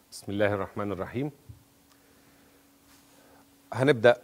بسم الله الرحمن الرحيم هنبدأ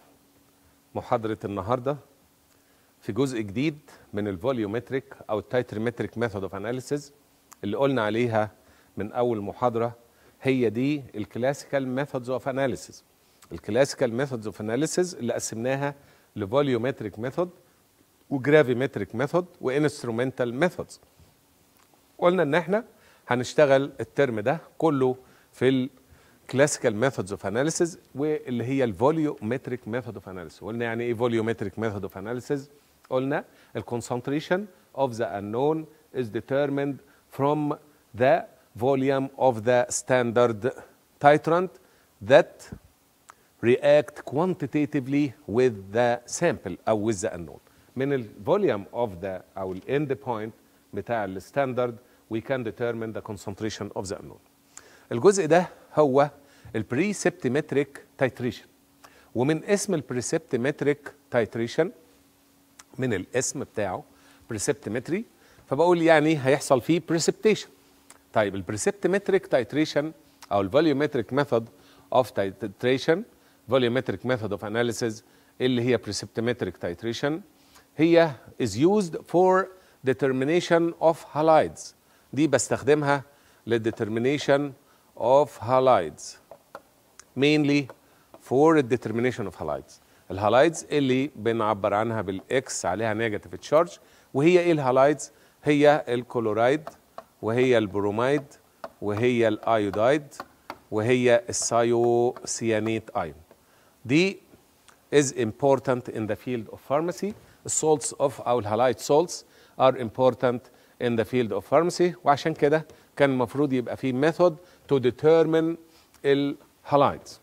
محاضرة النهاردة في جزء جديد من الفوليومتريك أو التايتريمتريك ميثود اوف اناليسيز اللي قلنا عليها من أول محاضرة هي دي الكلاسيكال ميثودز اوف اناليسيز الكلاسيكال ميثودز اوف اناليسيز اللي قسمناها لفوليومتريك ميثود وجرافيمتريك ميثود وانسترومنتال ميثودز قلنا ان احنا هنشتغل الترم ده كله في الكلاسيكال ميثودز اوف اناليسيز واللي هي الفوليومتريك ميثود اوف اناليسيز قلنا يعني ايه فوليومتريك ميثود اوف اناليسيز قلنا الكونسنتريشن of the unknown is determined from the volume of the standard titrant that react quantitatively with the sample او with the unknown من الفوليوم of the او الاند بوينت بتاع الستاندرد we can determine the concentration of the unknown الجزء ده هو البريسبتيمتريك تايتريشن ومن اسم البريسبتيمتريك تايتريشن من الاسم بتاعه بريسبتيمتري فبقول يعني هيحصل فيه بريسبتيشن طيب البريسبتيمتريك تايتريشن او الفوليومتريك ميثود اوف تايتريشن فوليومتريك ميثود اوف اناليسيز اللي هي بريسبتيمتريك تايتريشن هي is used for determination of halides دي بستخدمها للdetermination of halides mainly for the determination of halides الهالايدز اللي بنعبر عنها بالاكس عليها نيجاتيف تشارج وهي ايه الهالايدز هي الكلورايد وهي البرومايد وهي الايودايد وهي السايوسيانيت ايون دي is important in the field of pharmacy السولتس اوف او الهالايد سولتس are important in the field of pharmacy وعشان كده كان المفروض يبقى في method to determine الهالايدز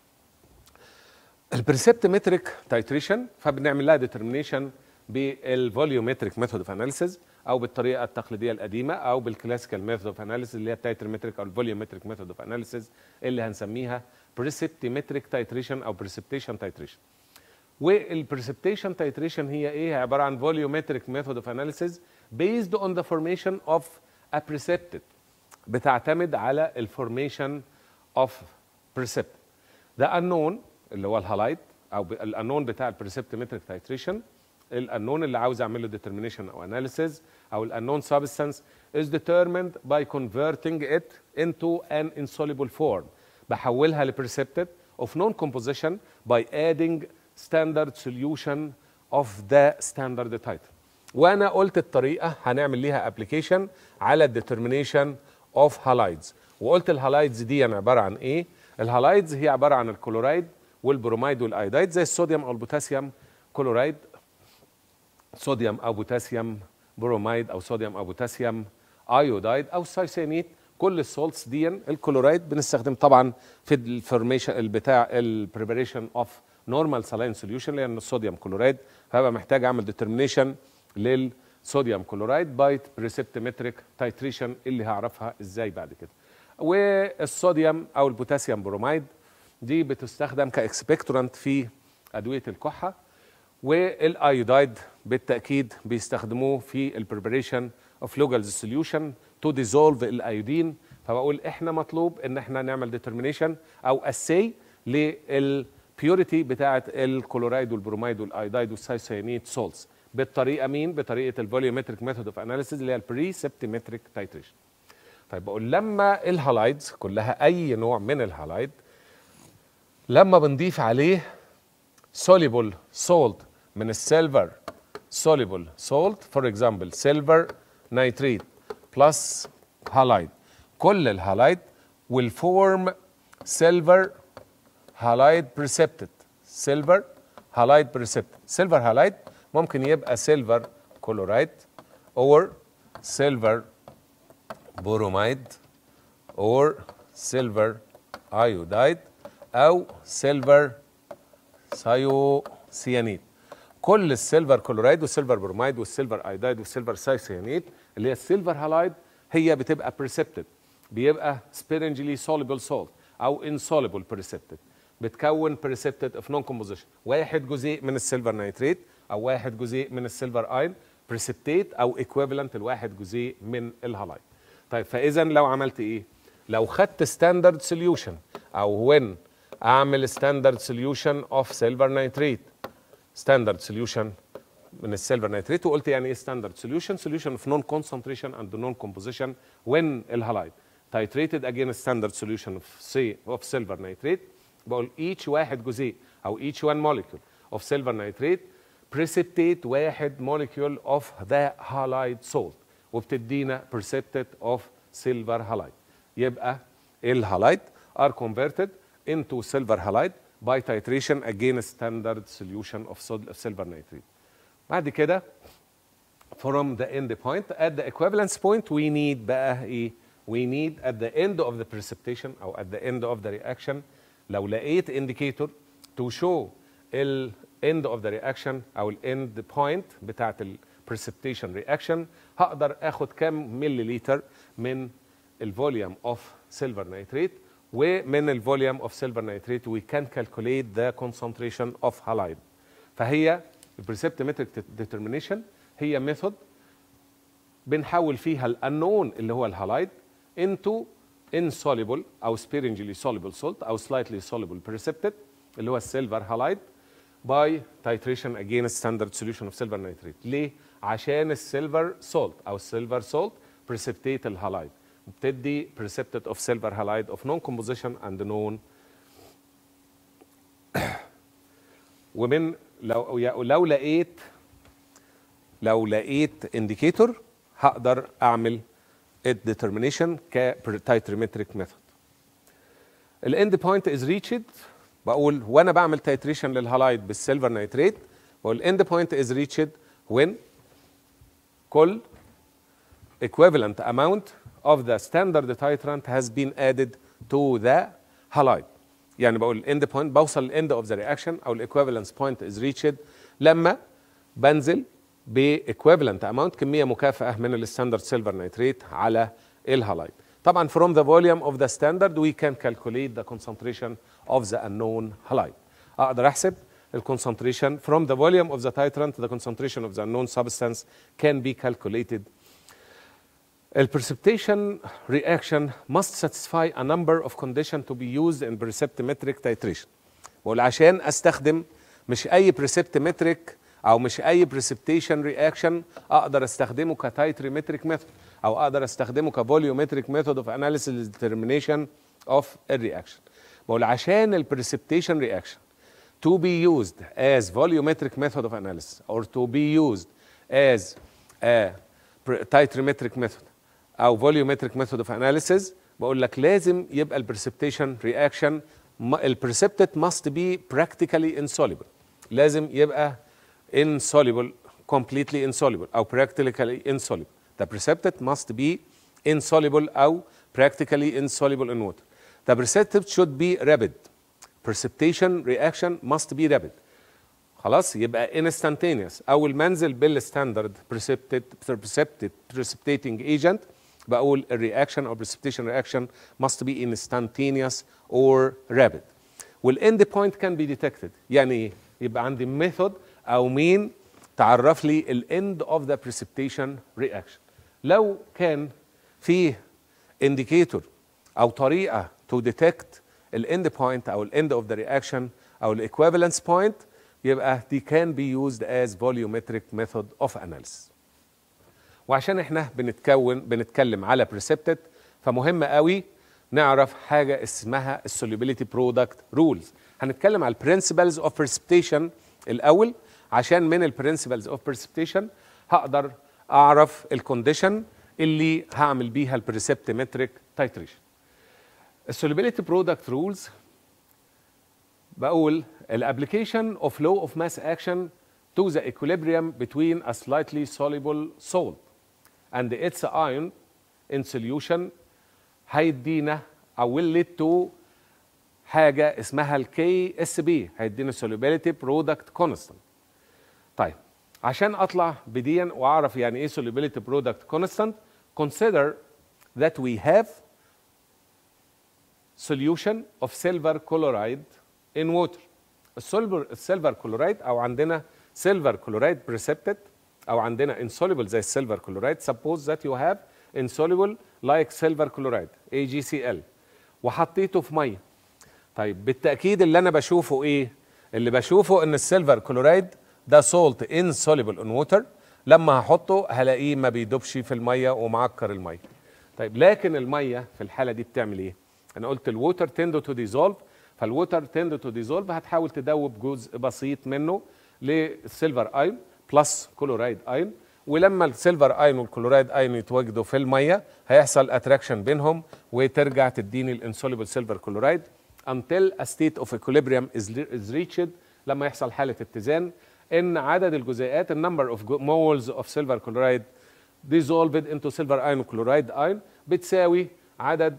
البريسبتمتريك تايتريشن فبنعمل لها ديترمينيشن بالفوليومتريك ميثود اوف اناليسيز او بالطريقه التقليديه القديمه او بالكلاسيكال ميثود اوف اناليسيز اللي هي التايترمتريك او الفوليومتريك ميثود اوف اناليسيز اللي هنسميها بريسبتمتريك تايتريشن او بريسبتيشن تايتريشن والبريسبتيشن تايتريشن هي ايه عباره عن فوليومتريك ميثود اوف اناليسيز based on the formation of a precipitate بتعتمد على الفورميشن of precipitate the unknown اللي هو الهالايت او الانون بتاع البريسبتمتريك تايتريشن الانون اللي عاوز اعمل له ديترمينيشن او اناليسيز او الانون سبستانس is determined by converting it into an insoluble form بحولها لبريسبتد of non composition by adding standard solution of the standard title وانا قلت الطريقه هنعمل ليها ابلكيشن على الديترمينيشن اوف هالايدز وقلت الهالايدز دي عباره عن ايه الهالايدز هي عباره عن الكلورايد والبرومايد والايودايد زي الصوديوم او البوتاسيوم كلورايد صوديوم او بوتاسيوم برومايد او صوديوم او بوتاسيوم ايودايد او سايسينيت كل السولتس دي الكلورايد بنستخدم طبعا في الفورميشن بتاع البريبريشن اوف نورمال سلاين سوليوشن لان الصوديوم كلورايد فبقى محتاج اعمل ديترمينيشن للصوديوم كلورايد باي بريسبتمتريك تايتريشن اللي هعرفها ازاي بعد كده والصوديوم او البوتاسيوم برومايد دي بتستخدم كاكسبكتورانت في ادويه الكحه والايودايد بالتاكيد بيستخدموه في البريبريشن اوف لوجالز سوليوشن تو ديزولف الايودين فبقول احنا مطلوب ان احنا نعمل ديترمينيشن او اسي للبيوريتي بتاعه الكلورايد والبرومايد والايودايد والسايسيانيت سولتس بالطريقه مين بطريقه الفوليومتريك ميثود اوف اناليسيز اللي هي البري سبتيمتريك تايتريشن طيب بقول لما الهالايدز كلها اي نوع من الهالايد لما بنضيف عليه soluble salt من السيلفر soluble salt for example silver nitrate plus halide كل الهالايد will form silver halide precipitate silver halide precipitate silver halide ممكن يبقى silver chloride or silver bromide or silver iodide او سيلفر سايوسيانيت كل السيلفر كلورايد والسيلفر برومايد والسيلفر ايودايد والسيلفر سايسيانيت اللي هي السيلفر هالايد هي بتبقى بريسبتد بيبقى سبيرنجلي soluble salt او insoluble بريسبتد بتكون بريسبتد اوف نون كومبوزيشن واحد جزيء من السيلفر نيتريت او واحد جزيء من السيلفر اين بريسبتيت او ايكويفالنت لواحد جزيء من الهالايد طيب فاذا لو عملت ايه لو خدت ستاندرد سوليوشن او when اعمل ستاندرد سوليوشن اوف سيلفر نايتريت ستاندرد سوليوشن من السيلفر نايتريت وقلت يعني ايه ستاندرد سوليوشن سوليوشن اوف نون كونسنتريشن اند نون كومبوزيشن when الهالايد titrated against standard solution of say of silver nitrate بقول each واحد جزيء او each one molecule of silver nitrate precipitate واحد molecule of the halide salt وبتدينا precipitate of silver halide يبقى الهالايد are converted into silver halide by titration against standard solution of sol- of silver nitrate بعد كده from the end point at the equivalence point we need بقى ايه we need at the end of the precipitation او at the end of the reaction لو لقيت indicator to show ال end of the reaction او ال end point بتاعت ال precipitation reaction هقدر اخد كام ملي لتر من الفوليوم اوف سيلفر نيتريت ومن الفوليوم اوف سيلفر نيتريت we can calculate the concentration of halide فهي البريسبتومتريك determination هي ميثود بنحول فيها الانون اللي هو الهالايد into insoluble او sparingly soluble salt او slightly soluble precipitate اللي هو السيلفر هالايد by titration against standard solution of silver nitrate ليه؟ عشان السيلفر سولت او السيلفر سولت precipitate الهالايد بتدي precipitate of silver halide of non composition and known ومن لو لو لقيت لو لقيت انديكيتور هقدر اعمل الديترمينيشن كتايتريمتريك ميثود الاند بوينت از ريتشد بقول وانا بعمل تايتريشن للهالايد بالسيلفر نيتريت بقول الاند بوينت از ريتشد when كل equivalent amount of the standard titrant has been added to the halide يعني بقول الاند بوينت بوصل الاند اوف ذا رياكشن او الايكويفالنس بوينت از ريتشد لما بنزل بايكويفالنت اماونت كميه مكافاه من الستاندرد سيلفر نيتريت على الهالايد طبعا from the volume of the standard we can calculate the concentration of the unknown halide اقدر احسب الكونسنتريشن from the volume of the titrant the concentration of the unknown substance can be calculated A precipitation reaction must satisfy a number of conditions to be used in precipitometric titration. بقول عشان استخدم مش اي precipitometric او مش اي precipitation reaction اقدر استخدمه كتايتريمتريك ميثود او اقدر استخدمه كفوليومتريك ميثود اوف analysis determination of a reaction. بقول عشان ال precipitation reaction to be used as volumetric method of analysis or to be used as a titrimetric method او volumetric method of analysis بقول لك لازم يبقى البرسبتيشن رياكشن البرسبتد must be practically insoluble لازم يبقى insoluble completely insoluble او practically insoluble the precipitate must be insoluble او practically insoluble in water the precipitate should be rapid precipitation reaction must be rapid خلاص يبقى instantaneous اول ما انزل بالستاندرد precipitate precipitate precipitating agent بقول الرياكشن او precipitation reaction must be instantaneous or rapid والاند بوينت كان بي ديتكتد يعني ايه يبقى عندي ميثود او مين تعرف لي الاند اوف ذا precipitation reaction لو كان فيه indicator او طريقه to detect الاند بوينت او الاند اوف ذا reaction او الايكويفالنس بوينت يبقى دي can be used as volumetric method of analysis وعشان احنا بنتكون بنتكلم على بريسبتد فمهم قوي نعرف حاجه اسمها السوليبيليتي برودكت رولز هنتكلم على البرنسبلز اوف بريسبتيشن الاول عشان من البرنسبلز اوف بريسبتيشن هقدر اعرف الكونديشن اللي هعمل بيها البريسبتيمتريك تايتريشن السوليبيليتي برودكت رولز بقول الابلكيشن اوف لو اوف ماس اكشن to the equilibrium between a slightly soluble salt and its ion in solution هيدينا او will lead to حاجه اسمها الكي اس بي هيدينا solubility product constant طيب عشان اطلع بديا واعرف يعني ايه solubility product constant consider that we have solution of silver chloride in water السيلفر السيلفر كلورايد او عندنا سيلفر كلورايد بريسبتد او عندنا insoluble زي السيلفر كلورايد suppose that you have insoluble like silver chloride AgCl وحطيته في ميه طيب بالتاكيد اللي انا بشوفه ايه اللي بشوفه ان السيلفر كلورايد ده سولت insoluble ان ووتر لما هحطه هلاقيه ما بيدوبش في الميه ومعكر الميه طيب لكن الميه في الحاله دي بتعمل ايه انا قلت الووتر تندو تو ديزولف فالووتر تندو تو ديزولف هتحاول تدوب جزء بسيط منه للسيلفر ايون بلس كلورايد ايون ولما السيلفر ايون والكلورايد ايون يتواجدوا في الميه هيحصل اتراكشن بينهم وترجع تديني الانسوليبل سيلفر كلورايد until a state of equilibrium is, is reached لما يحصل حاله اتزان ان عدد الجزيئات النمبر of moles of silver chloride dissolved into silver ion chloride ion بتساوي عدد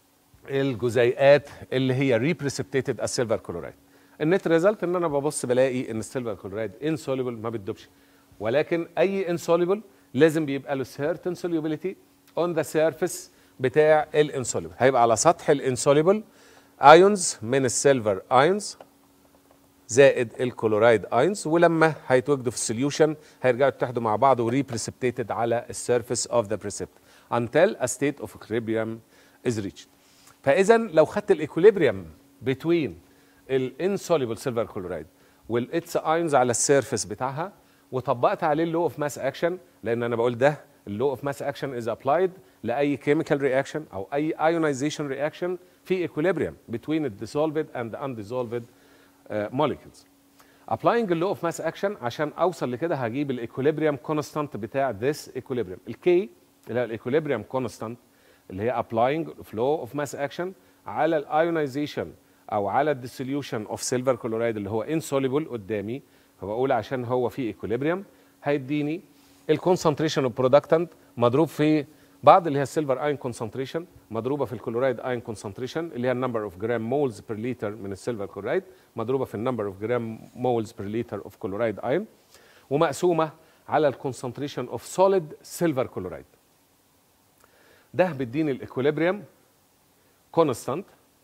الجزيئات اللي هي reprecipitated as silver chloride النت ريزلت ان انا ببص بلاقي ان السيلفر كلورايد insoluble ما بتدوبش ولكن اي insoluble لازم بيبقى له certain solubility on the surface بتاع الانسوليبل هيبقى على سطح الانسوليبل ايونز من السيلفر ايونز زائد الكلورايد ايونز ولما هيتواجدوا في السوليوشن هيرجعوا يتحدوا مع بعض وريبريسبتيتد على السيرفيس اوف ذا بريسبت until a state of equilibrium is reached فاذا لو خدت الايكوليبريم بتوين الانسوليبل سيلفر كلورايد والاتس ايونز على السيرفيس بتاعها وطبقت عليه اللو اوف ماس اكشن لان انا بقول ده اللو اوف ماس اكشن از ابلايد لاي كيميكال رياكشن او اي ايونايزيشن رياكشن في ايكوليبريم between the dissolved and the undissolved uh, molecules. Applying the law of mass action عشان اوصل لكده هجيب الايكوليبريم كونستانت بتاع this equilibrium. الكي اللي هي الايكوليبريم كونستانت اللي هي applying flow of mass action على الايونايزيشن او على الديسوليوشن اوف سيلفر كلورايد اللي هو insoluble قدامي فبقول عشان هو في ايكوليبريم هيديني الكونسنتريشن اوف برودكتنت مضروب في بعض اللي هي السيلفر اين كونسنتريشن مضروبه في الكلورايد اين كونسنتريشن اللي هي النمبر اوف جرام مولز بير لتر من السيلفر كلورايد مضروبه في النمبر اوف جرام مولز بير لتر اوف كلورايد اين ومقسومه على الكونسنتريشن اوف سوليد سيلفر كلورايد ده بيديني الايكوليبريم كونستانت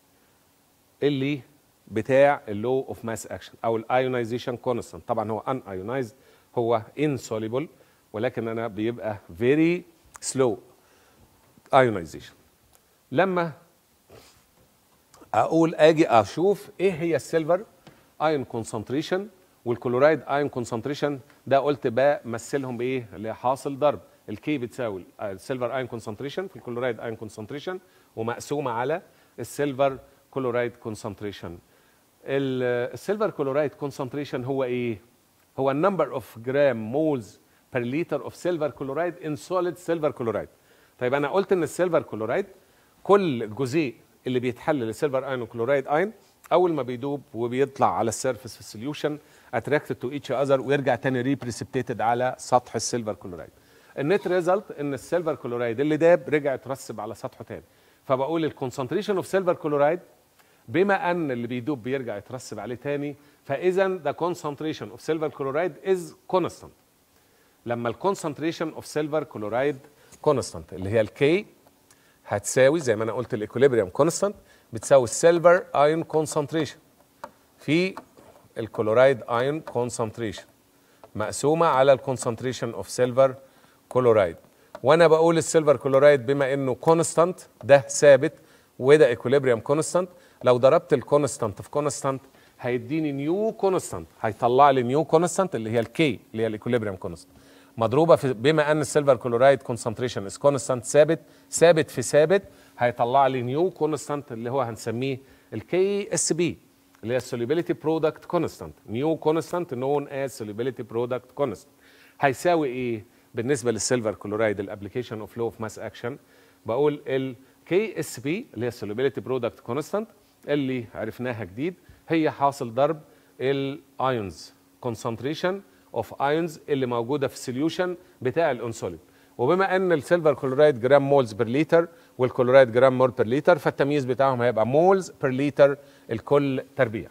اللي بتاع اللو اوف ماس اكشن او الايونايزيشن كونستانت طبعا هو ان ايونايزد هو insoluble ولكن انا بيبقى very slow ionization لما اقول اجي اشوف ايه هي السيلفر ايون كونسنتريشن والكلورايد ايون كونسنتريشن ده قلت بمثلهم بايه اللي هي حاصل ضرب الكي بتساوي السيلفر ايون كونسنتريشن في الكلورايد ايون كونسنتريشن ومقسومه على السيلفر كلورايد كونسنتريشن السيلفر كلورايد كونسنتريشن هو ايه هو النمبر اوف جرام مولز per liter of silver chloride in solid silver chloride طيب انا قلت ان السيلفر كلورايد كل جزيء اللي بيتحلل السيلفر ايون وكلورايد ايون اول ما بيدوب وبيطلع على السيرفيس في السوليوشن اتراكتد تو ايتش اذر ويرجع تاني ريبريسبتيتد على سطح السيلفر كلورايد النت ريزلت ان السيلفر كلورايد اللي داب رجع يترسب على سطحه تاني فبقول الكونسنتريشن اوف سيلفر كلورايد بما ان اللي بيدوب بيرجع يترسب عليه تاني فاذا ذا concentration اوف سيلفر كلورايد از كونستانت لما الكونسنتريشن اوف سيلفر كلورايد كونستانت اللي هي الكي هتساوي زي ما انا قلت الايكوليبريم كونستانت بتساوي السيلفر ايون كونسنتريشن في الكلورايد ايون كونسنتريشن مقسومه على الكونسنتريشن اوف سيلفر كلورايد وانا بقول السيلفر كلورايد بما انه كونستانت ده ثابت وده ايكوليبريم كونستانت لو ضربت الكونستانت في كونستانت هيديني نيو كونستانت هيطلع لي نيو كونستانت اللي هي الكي اللي هي الايكوليبريم كونستانت مضروبه في بما ان السيلفر كلورايد كونسنتريشن از كونستانت ثابت ثابت في ثابت هيطلع لي نيو كونستانت اللي هو هنسميه الكي اس بي اللي هي السوليبيليتي برودكت كونستانت نيو كونستانت نون از سوليبيليتي برودكت كونستانت هيساوي ايه بالنسبه للسيلفر كلورايد الابلكيشن اوف لو اوف ماس اكشن بقول الكي اس بي اللي هي السوليبيليتي برودكت كونستانت اللي عرفناها جديد هي حاصل ضرب الايونز كونسنتريشن اوف ايونز اللي موجوده في السوليوشن بتاع الانسولين وبما ان السيلفر كلورايد جرام مولز بير لتر والكلورايد جرام مول بير لتر فالتمييز بتاعهم هيبقى مولز بير لتر الكل تربيع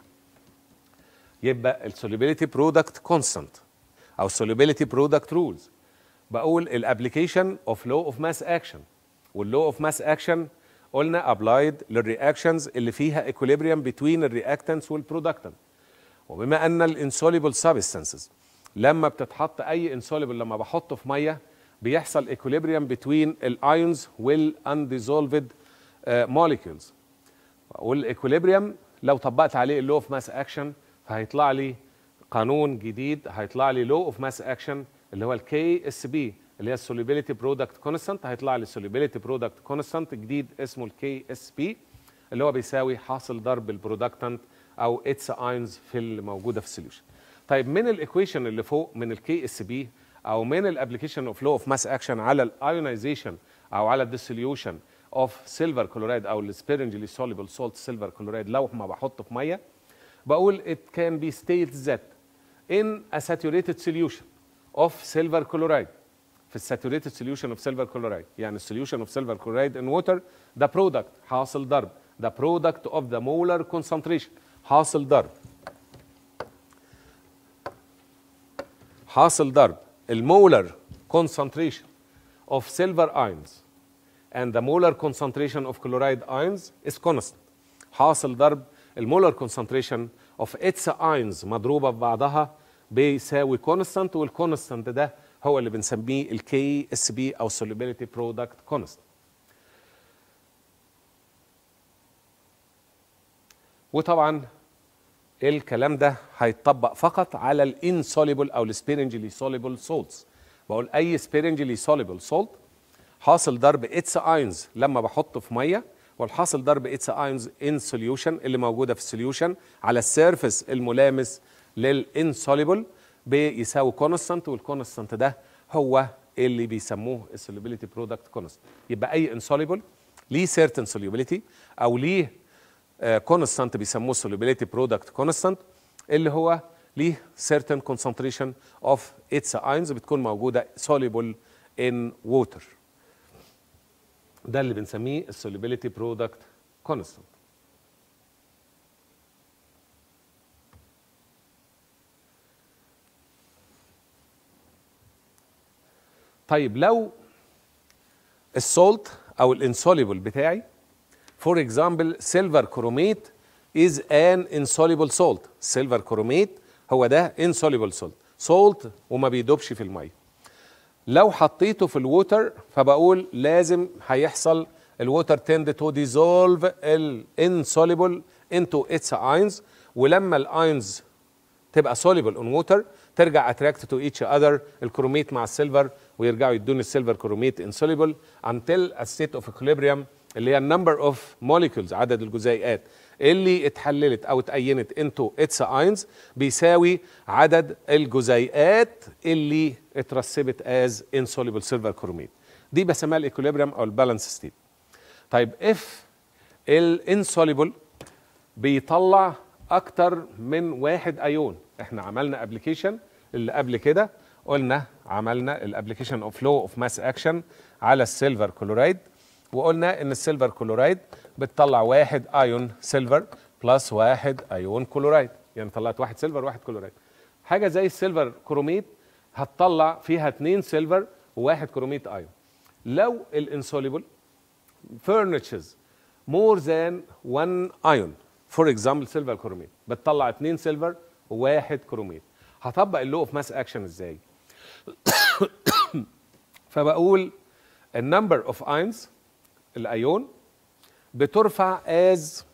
يبقى السوليبيليتي برودكت كونستانت او السوليبيليتي برودكت رولز بقول الابلكيشن اوف لو اوف ماس اكشن واللو اوف ماس اكشن قلنا ابلايد للرياكشنز اللي فيها equilibrium بين الرياكتنتس والبرودكتنت وبما ان الانسوليبل سبستانسز لما بتتحط اي انسوليبل لما بحطه في ميه بيحصل equilibrium between الايونز والundissolved molecules والايكوليبريم لو طبقت عليه اللو اوف ماس اكشن فهيطلع لي قانون جديد هيطلع لي لو اوف ماس اكشن اللي هو الكي اس بي اللي هي السوليبيليتي برودكت كونستانت هيطلع لي سوليبيليتي برودكت كونستانت جديد اسمه الكي اس بي اللي هو بيساوي حاصل ضرب البرودكتنت او اتس اينز في اللي موجوده في السوليوشن طيب من الايكويشن اللي فوق من الكي اس بي او من الابلكيشن اوف لو اوف ماس اكشن على الايونايزيشن او على الديسوليوشن اوف سيلفر كلورايد او السبيرنجلي soluble سولت سيلفر كلورايد لو ما بحطه في ميه بقول it can be stated that in a saturated solution of silver chloride في الساتوريتد solution of silver chloride يعني solution of silver chloride in water ده product حاصل ضرب ده product of the molar concentration حاصل ضرب حاصل ضرب المولر concentration of silver ions and the molar concentration of chloride ions is constant حاصل ضرب المولر concentration of its ions مضروبه في بعضها بيساوي constant والكونستانت ده هو اللي بنسميه الكي اس بي او solubility product constant وطبعا الكلام ده هيتطبق فقط على الانسوليبل او السبيرنجلي soluble salts بقول اي سبيرنجلي soluble salt حاصل ضرب اتس اينز لما بحطه في ميه والحاصل ضرب اتس اينز ان سوليوشن اللي موجوده في السوليوشن على السيرفس الملامس للانسوليبل بيساوي كونستانت والكونستانت ده هو اللي بيسموه السوليبيليتي برودكت كونستانت يبقى اي انسوليبل ليه سيرتن سوليبيليتي او ليه كونستانت بيسموه solubility product constant اللي هو ليه certain concentration of its ions بتكون موجوده soluble in water ده اللي بنسميه solubility product constant طيب لو السولت او الانسوليبل بتاعي فور اكزامبل سيلفر كروميت از ان انسوليبل سولت سيلفر كروميت هو ده انسوليبل سولت سولت وما بيدوبش في الميه لو حطيته في الووتر فبقول لازم هيحصل الووتر تند تو ديزولف الانسوليبل انتو اتس اينز ولما الاينز تبقى soluble on water ترجع attract to each other الكروميت مع السيلفر ويرجعوا يدوني السيلفر كروميت insoluble until a state of equilibrium اللي هي النمبر اوف molecules عدد الجزيئات اللي اتحللت او اتأينت انتو اتس اينز بيساوي عدد الجزيئات اللي اترسبت از insoluble silver chromate دي بسميها الايكوليبريم او البالانس ستيت طيب اف الانسوليبل بيطلع اكتر من واحد ايون احنا عملنا ابلكيشن اللي قبل كده قلنا عملنا الابلكيشن اوف لو اوف ماس اكشن على السيلفر كلورايد وقلنا ان السيلفر كلورايد بتطلع واحد ايون سيلفر بلس واحد ايون كلورايد يعني طلعت واحد سيلفر واحد كلورايد حاجه زي السيلفر كروميت هتطلع فيها اتنين سيلفر وواحد كروميت ايون لو الانسوليبل furnishes more than one ion فور اكزامبل سيلفر كروميت بتطلع اتنين سيلفر وواحد كروميت هطبق اللو اوف ماس اكشن ازاي فبقول النمبر اوف اينز الايون بترفع از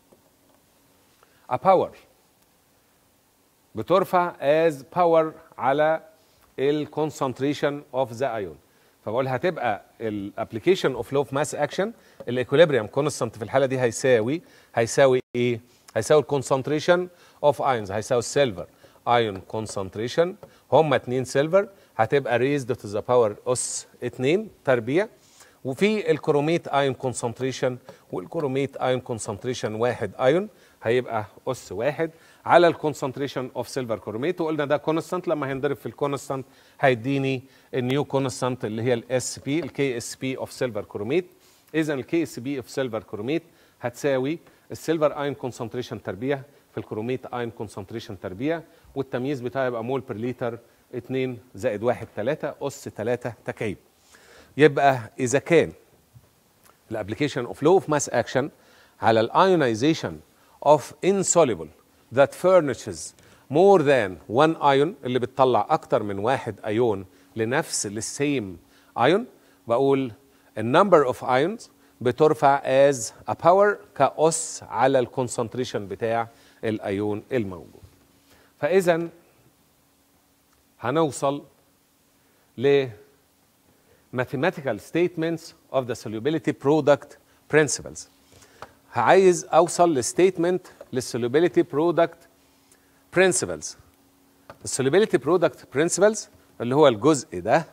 a power بترفع از باور على الكونسنتريشن اوف ذا ايون فبقول هتبقى الابلكيشن اوف لو اوف ماس اكشن الايكوليبريم كونستانت في الحاله دي هيساوي هيساوي ايه؟ هيساوي الكونسنتريشن اوف ايونز هيساوي السيلفر ايون كونسنتريشن هما اتنين سيلفر هتبقى ريزد تو ذا باور اس 2 تربيع وفي الكروميت ايون كونسنتريشن والكروميت ايون كونسنتريشن واحد ايون هيبقى اس واحد على الكونسنتريشن اوف سيلفر كروميت وقلنا ده كونستانت لما هينضرب في الكونستانت هيديني النيو كونستانت اللي هي الاس بي الكي اس بي اوف سيلفر كروميت اذا الكي اس بي اوف سيلفر كروميت هتساوي السيلفر ايون كونسنتريشن تربيع في الكروميت ايون كونسنتريشن تربيع والتمييز بتاعه يبقى مول بير لتر 2 زائد 1 3 اس 3 تكعيب يبقى اذا كان الابلكيشن اوف لو اوف ماس اكشن على الايونيزيشن اوف insoluble that furnishes more than one ion اللي بتطلع اكتر من واحد ايون لنفس السيم ايون بقول النمبر اوف ايونز بترفع از ا باور كأس على الكونسنتريشن بتاع الايون الموجود فاذا هنوصل ل mathematical statements of the solubility product principles عايز اوصل لستيتمنت للسولوبيليتي برودكت برنسبلز السولوبيليتي برودكت برنسبلز اللي هو الجزء ده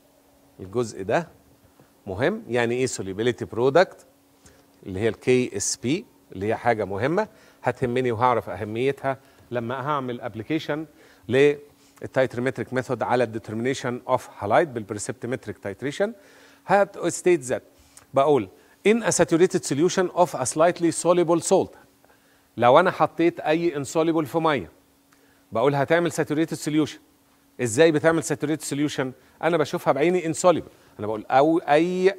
الجزء ده مهم يعني ايه solubility برودكت اللي هي الكي اس بي اللي هي حاجه مهمه هتهمني وهعرف اهميتها لما هعمل ابلكيشن للتايتريمتريك ميثود على الديترمينيشن اوف هالايت بالبرسبتمتريك تايتريشن هات ستيت ذات بقول in a saturated solution of a slightly soluble salt لو انا حطيت اي insoluble في ميه بقول هتعمل saturated solution ازاي بتعمل saturated solution انا بشوفها بعيني insoluble انا بقول او اي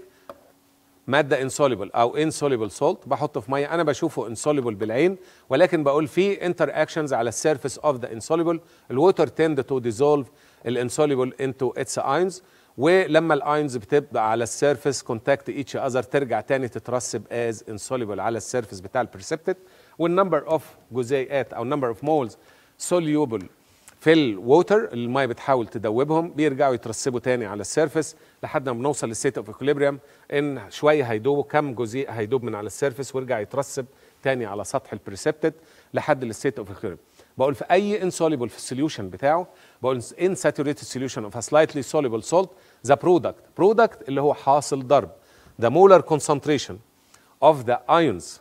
ماده insoluble او insoluble salt بحطه في ميه انا بشوفه insoluble بالعين ولكن بقول في interactions على السيرفيس اوف ذا insoluble الووتر tend to dissolve الانسوليبل into its ions ولما الاينز بتبقى على السيرفيس كونتاكت ايتش اذر ترجع تاني تترسب از انسوليبل على السيرفيس بتاع البرسبتد والنمبر اوف جزيئات او نمبر اوف مولز سوليوبل في الووتر الميه بتحاول تدوبهم بيرجعوا يترسبوا تاني على السيرفيس لحد ما بنوصل للستيت اوف اكوليبريم ان شويه هيدوبوا كم جزيء هيدوب من على السيرفيس ويرجع يترسب تاني على سطح البرسبتد لحد الستيت اوف اكوليبريم بقول في اي insoluble في السوليوشن بتاعه بقول in saturated solution of a slightly soluble salt the product product اللي هو حاصل ضرب the molar concentration of the ions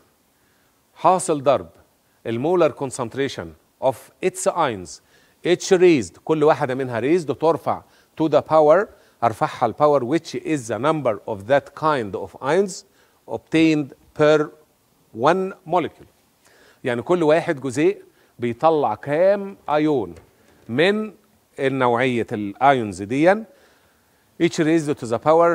حاصل ضرب المولر concentration of its ions each raised كل واحدة منها raised ترفع to the power ارفعها الباور which is the number of that kind of ions obtained per one molecule يعني كل واحد جزيء بيطلع كام ايون من النوعية الايونز دي each raised to the power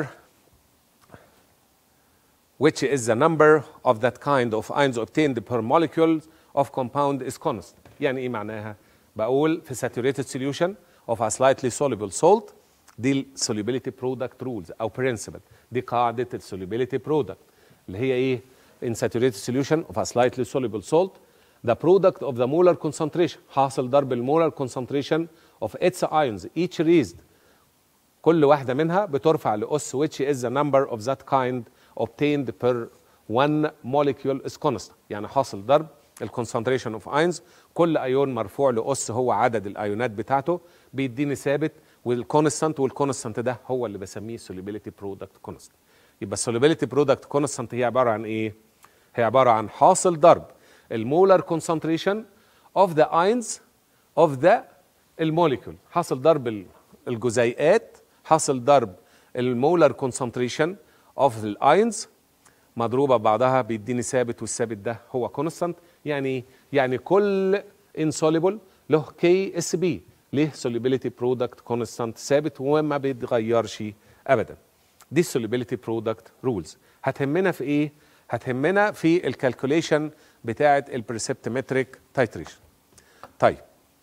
which is the number of that kind of ions obtained per molecule of compound is constant يعني ايه معناها بقول في saturated solution of a slightly soluble salt دي ال solubility product rules او principle دي قاعدة ال solubility product اللي هي ايه in saturated solution of a slightly soluble salt the product of the molar concentration حاصل ضرب المولر concentration of its ions each raised كل واحدة منها بترفع لأس which is the number of that kind obtained per one molecule is constant يعني حاصل ضرب الكونسنتريشن اوف ايونز كل ايون مرفوع لأس هو عدد الايونات بتاعته بيديني ثابت والكونستانت والكونستانت ده هو اللي بسميه solubility product constant يبقى solubility product constant هي عبارة عن ايه؟ هي عبارة عن حاصل ضرب المولر concentration of the ions of the الموليكول حاصل ضرب الجزيئات حاصل ضرب المولر concentration of the ions مضروبة بعضها بيديني ثابت والثابت ده هو كونستانت يعني يعني كل insoluble له كي اس بي ليه solubility product constant ثابت وما بيتغيرش ابدا دي solubility product rules هتهمنا في ايه هتهمنا في الكالكوليشن بتاعه البرسبتمتريك تايتريشن طيب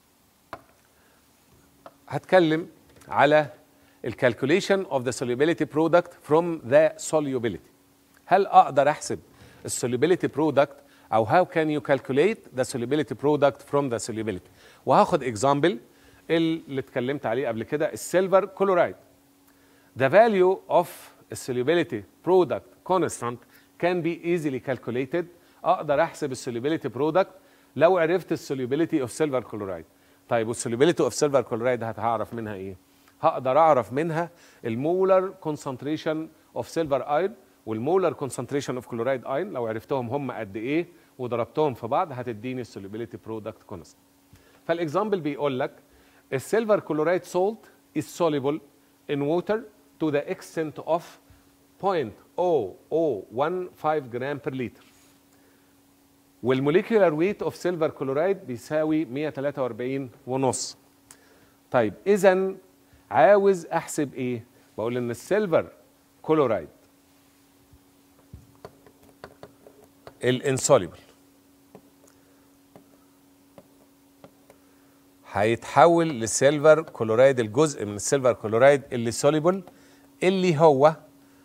هتكلم على الكالكوليشن اوف ذا solubility product from the solubility هل اقدر احسب السوليبيليتي برودكت او how can you calculate the solubility product from the solubility وهاخد اكزامبل اللي اتكلمت عليه قبل كده السيلفر كلورايد the value of solubility product constant can be easily calculated اقدر احسب السوليبيليتي برودكت لو عرفت السوليبيليتي اوف سيلفر كلورايد طيب والسوليبيليتي اوف سيلفر كلورايد هتعرف منها ايه هقدر اعرف منها المولر كونسنتريشن اوف سيلفر ايون والمولر كونسنتريشن اوف كلورايد اين لو عرفتهم هم قد ايه وضربتهم في بعض هتديني السوليبيليتي برودكت كونست فالاكزامبل بيقول لك السيلفر كلورايد سولت is soluble in water to the extent of 0.0015 جرام per لتر والموليكيولار ويت اوف سيلفر كلورايد بيساوي 143 ونص طيب اذا عاوز احسب ايه بقول ان السيلفر كلورايد الانسوليبل هيتحول لسيلفر كلورايد الجزء من السيلفر كلورايد اللي سوليبل اللي هو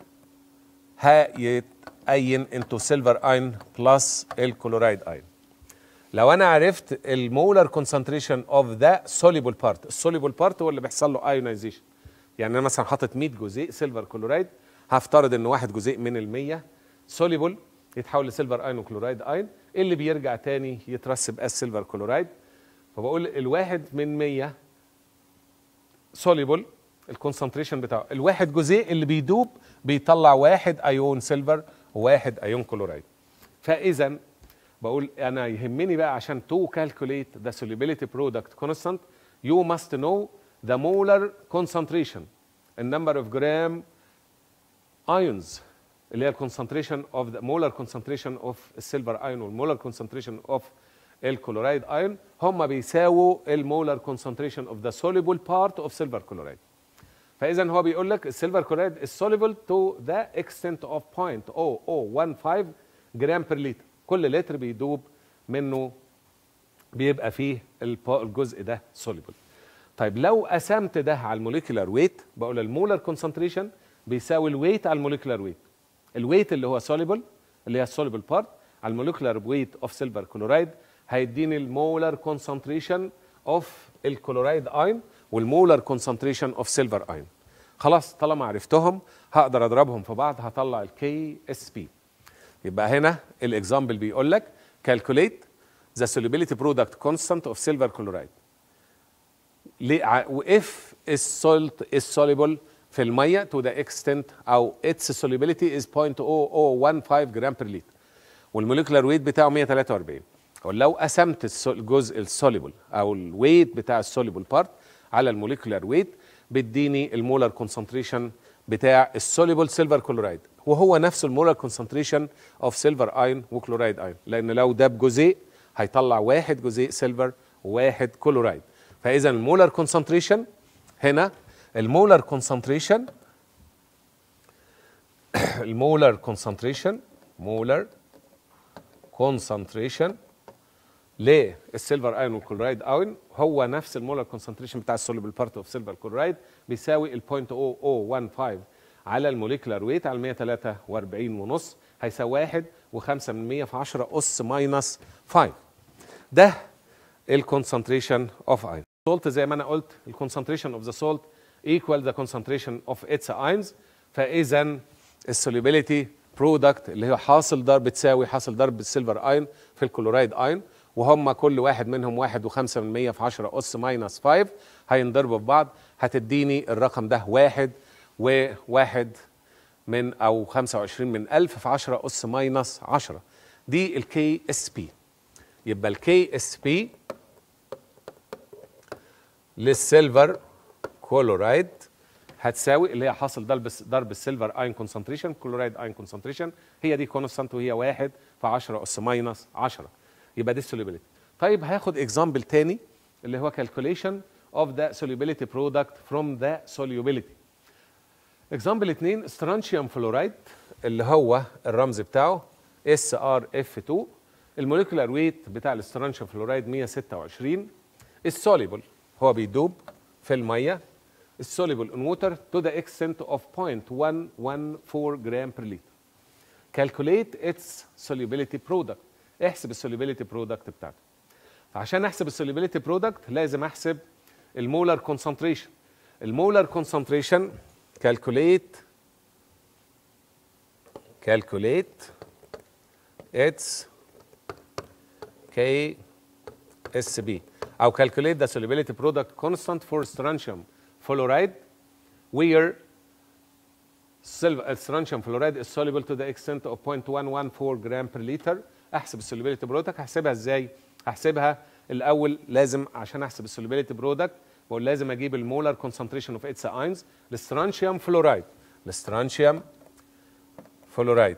هيتأين انتو سيلفر اين بلس الكلورايد اين لو انا عرفت المولر كونسنتريشن اوف ذا soluble بارت السوليبل بارت هو اللي بيحصل له ايونايزيشن يعني انا مثلا حاطط 100 جزيء سيلفر كلورايد هفترض ان واحد جزيء من ال 100 سوليبل يتحول لسيلفر اين وكلورايد اين اللي بيرجع تاني يترسب اس سيلفر كلورايد فبقول الواحد من 100 سوليبل الكونسنتريشن بتاعه الواحد جزيء اللي بيدوب بيطلع واحد ايون سيلفر وواحد ايون كلورايد فاذا بقول انا يهمني بقى عشان تو كالكوليت ذا solubility product constant you must know the molar concentration the number of gram ions اللي هي الكونسنتريشن اوف ذا molar concentration اوف السيلفر ايون والمولر concentration اوف الكلورايد ايون هم بيساووا المولر concentration اوف ذا soluble part اوف سيلفر كلورايد فاذا هو بيقول لك السيلفر كلورايد is soluble to the extent of 0.0015 جرام بير لتر كل لتر بيدوب منه بيبقى فيه الجزء ده soluble طيب لو قسمت ده على الموليكولار ويت بقول المولر كونسنتريشن بيساوي الويت على الموليكولار ويت الويت اللي هو soluble اللي هي السوليبل بارت على الموليكولار ويت اوف سيلفر كلورايد هيديني المولر كونسنتريشن اوف الكلورايد اين والمولر كونسنتريشن اوف سيلفر اين خلاص طالما عرفتهم هقدر اضربهم في بعض هطلع الكي اس بي يبقى هنا الاكزامبل بيقول لك calculate the solubility product constant of silver chloride واف السولت is soluble في الميه to the extent او its solubility is 0.0015 جرام بير لتر والموليكولار ويت بتاعه 143 ولو قسمت الجزء السوليبل او الويت بتاع السوليبل بارت على الموليكولار ويت بيديني المولر كونسنتريشن بتاع السوليبل سيلفر كلورايد وهو نفسه المولر كونسنتريشن اوف سيلفر اين وكلورايد اين لان لو ده بجزيء هيطلع واحد جزيء سيلفر وواحد كلورايد فاذا المولر كونسنتريشن هنا المولر كونسنتريشن المولر كونسنتريشن مولر كونسنتريشن للسيلفر ايون والكلورايد ايون هو نفس المولر كونسنتريشن بتاع السوليبل بارت اوف سيلفر كلورايد بيساوي ال 0.0015 على الموليكولار ويت على 143 ونص هيساوي 1 و5 من 100 في 10 اس ماينس 5 ده الكونسنتريشن اوف اين سولت زي ما انا قلت الكونسنتريشن اوف ذا سولت ايكوال ذا كونسنتريشن اوف اتس اينز فاذا السوليبيليتي برودكت اللي هو حاصل ضرب تساوي حاصل ضرب السيلفر اين في الكلورايد اين وهم كل واحد منهم واحد وخمسة من مية في عشرة أس ماينس فايف هينضربوا في بعض هتديني الرقم ده واحد وواحد من أو خمسة وعشرين من ألف في عشرة أس ماينس عشرة دي الكي اس بي يبقى الكي اس بي للسيلفر كلورايد هتساوي اللي هي حاصل ضرب ضرب السيلفر اين كونسنتريشن كلورايد اين كونسنتريشن هي دي كونستانت وهي واحد في 10 اس ماينس 10 يبقى دي السوليبيليتي طيب هاخد اكزامبل تاني اللي هو كالكوليشن اوف ذا solubility برودكت فروم ذا solubility اكزامبل 2 سترانشيوم فلورايد اللي هو الرمز بتاعه اس ار اف 2 الموليكولار ويت بتاع السترانشيوم فلورايد 126 السوليبل هو بيدوب في الميه السوليبل ان ووتر تو ذا اكستنت اوف 0.114 جرام بير لتر calculate its solubility product احسب السوليبيليتي برودكت بتاعته فعشان احسب السوليبيليتي برودكت لازم احسب المولر كونسنتريشن المولر كونسنتريشن calculate calculate its K S B او calculate the solubility product constant for strontium fluoride where strontium fluoride is soluble to the extent of 0.114 gram per liter احسب السوليبيليتي برودكت هحسبها ازاي هحسبها الاول لازم عشان احسب السوليبيليتي برودكت بقول لازم اجيب المولر كونسنتريشن اوف اتس اينز السترانشيوم فلورايد السترانشيوم فلورايد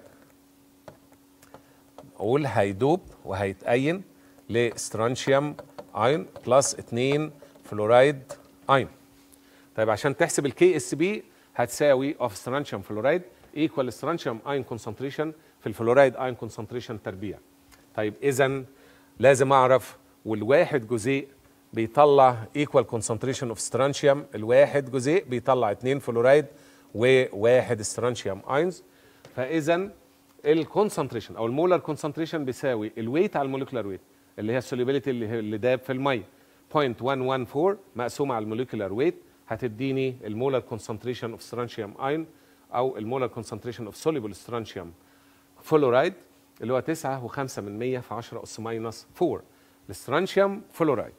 اقول هيدوب وهيتأين لسترانشيوم اين بلس 2 فلورايد اين طيب عشان تحسب الكي اس بي هتساوي اوف سترانشيوم فلورايد ايكوال سترانشيوم اين كونسنتريشن في الفلورايد اين كونسنتريشن تربيع طيب اذا لازم اعرف والواحد جزيء بيطلع ايكوال كونسنتريشن اوف سترانشيوم الواحد جزيء بيطلع 2 فلورايد وواحد سترانشيوم اينز فاذا الكونسنتريشن او المولر كونسنتريشن بيساوي الويت على الموليكولار ويت اللي هي السوليبيليتي اللي هي اللي داب في الميه 0.114 مقسومه على الموليكولار ويت هتديني المولر كونسنتريشن اوف سترانشيوم اين او المولر كونسنتريشن اوف سوليبل سترانشيوم فلورايد اللي هو 9 و5 من 100 في 10 اس ماينس 4 السترانشيوم فلورايد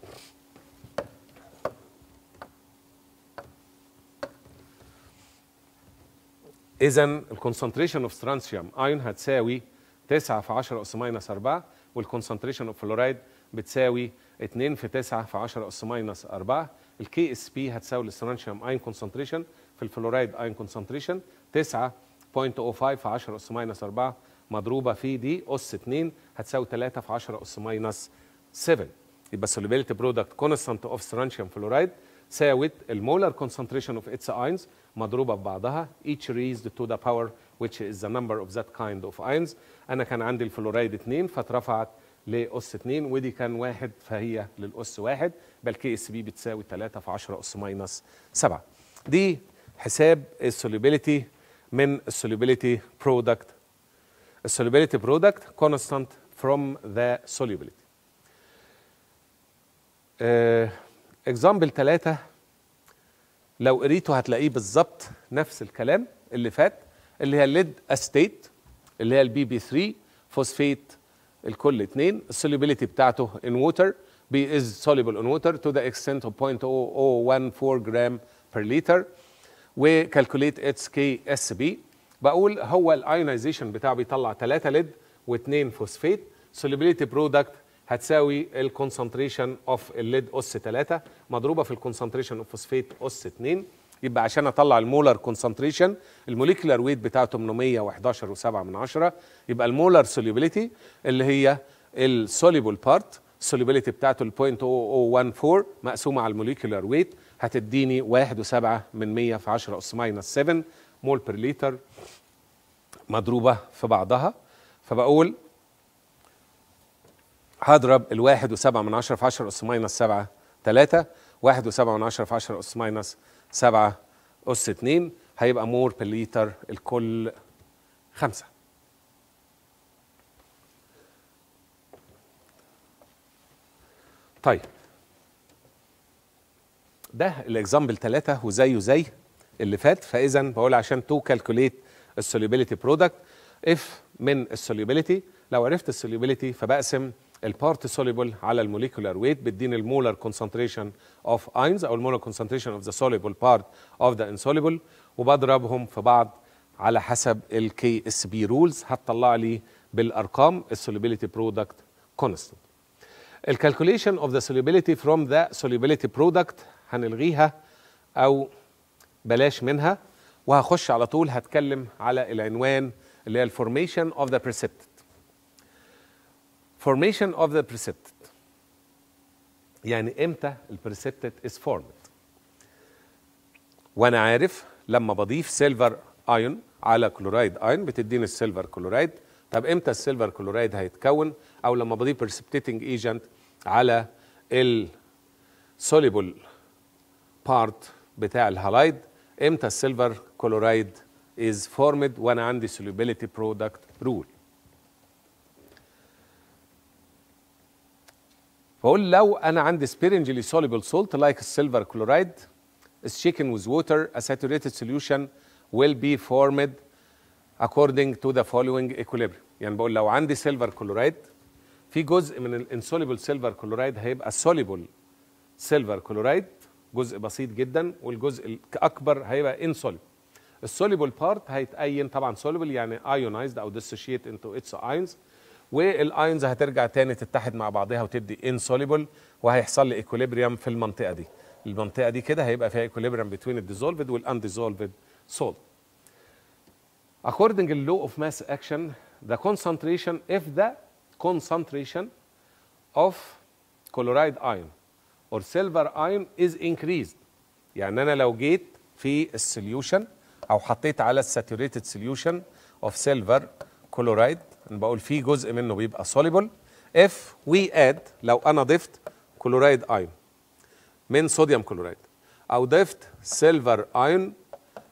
اذا الكونسنتريشن اوف سترانشيوم اين هتساوي 9 في 10 اس ماينس 4 والكونسنتريشن اوف فلورايد بتساوي 2 في 9 في 10 اس ماينس 4 الكي اس بي هتساوي السترانشيوم اين كونسنتريشن في الفلورايد اين كونسنتريشن 9.05 في 10 اس ماينس 4 مضروبه في دي اس 2 هتساوي 3 في 10 اس ماينس 7 يبقى السوليبيليتي برودكت كونستانت اوف سترانشيوم فلورايد ساوت المولر concentration of its ions مضروبه ببعضها each raised to the power which is the number of that kind of ions انا كان عندي الفلورايد 2 فاترفعت لاس 2 ودي كان واحد فهي للاس واحد بل كي اس بي بتساوي 3 في 10 اس ماينس 7 دي حساب السوليبيليتي من السوليبيليتي برودكت السوليبيليتي برودكت constant from the solubility اكزامبل ثلاثة لو قريته هتلاقيه بالظبط نفس الكلام اللي فات اللي هي الليد استيت اللي هي البي بي 3 فوسفيت الكل 2 السوليبيليتي بتاعته ان ووتر بي از soluble in water to the extent of 0.0014 جرام per liter وكالكوليت اتس كي اس بي بقول هو الايونيزيشن بتاعه بيطلع 3 ليد و2 فوسفيت solubility برودكت هتساوي الكونسنتريشن اوف الليد اس 3 مضروبه في الكونسنتريشن اوف فوسفيت اس 2 يبقى عشان اطلع المولر كونسنتريشن الموليكولار ويت بتاعه 811 و7 من 10 يبقى المولر سوليبيليتي اللي هي السوليبل بارت السوليبيليتي بتاعته ال 0.0014 مقسومه على الموليكولار ويت هتديني 1.7 من 100 في 10 اس ماينس 7 مول بير لتر مضروبه في بعضها فبقول هضرب الواحد وسبعة من عشرة في عشرة أس ماينس سبعة تلاتة واحد وسبعة من عشرة في عشرة أس ماينس سبعة أس اتنين هيبقى مور بير لتر الكل خمسة طيب ده الاكزامبل ثلاثة وزيه زي اللي فات فإذا بقول عشان تو كالكوليت السوليبيليتي برودكت اف من السوليبيليتي لو عرفت السوليبيليتي فبقسم البارت سوليبل على الموليكولار ويت بيديني المولر كونسنتريشن اوف اينز او المولر كونسنتريشن اوف ذا soluble بارت اوف ذا insoluble وبضربهم في بعض على حسب الكي اس بي رولز هتطلع لي بالارقام السوليبيليتي برودكت كونستنت الكالكوليشن اوف ذا solubility فروم ذا solubility برودكت هنلغيها او بلاش منها وهخش على طول هتكلم على العنوان اللي هي الفورميشن اوف ذا precipitate formation of the precipitate يعني امتى البريسبتت is formed وانا عارف لما بضيف سيلفر ايون على كلورايد ايون بتديني السيلفر كلورايد طب امتى السيلفر كلورايد هيتكون او لما بضيف بريسبتيتنج ايجنت على السوليبل بارت بتاع الهالايد امتى السيلفر كلورايد is formed وانا عندي solubility product rule فاقول لو انا عندي sparingly soluble salt like silver chloride is shaken with water a saturated solution will be formed according to the following equilibrium يعني بقول لو عندي silver chloride في جزء من الانسوليبل سيلفر كلورايد هيبقى soluble silver chloride جزء بسيط جدا والجزء الاكبر هيبقى insoluble السوليبل بارت هيتأين طبعا soluble يعني ionized او dissociate into its ions والايونز هترجع تاني تتحد مع بعضها وتدي insoluble وهيحصل لي equilibrium في المنطقه دي المنطقه دي كده هيبقى فيها equilibrium between الديزولفد والundissolved salt according to the law of mass action the concentration if the concentration of chloride ion or silver ion is increased يعني انا لو جيت في السوليوشن او حطيت على الساتوريتد سوليوشن اوف سيلفر كلورايد انا بقول في جزء منه بيبقى soluble if we add لو انا ضفت كلورايد ايون من صوديوم كلورايد او ضفت سيلفر ايون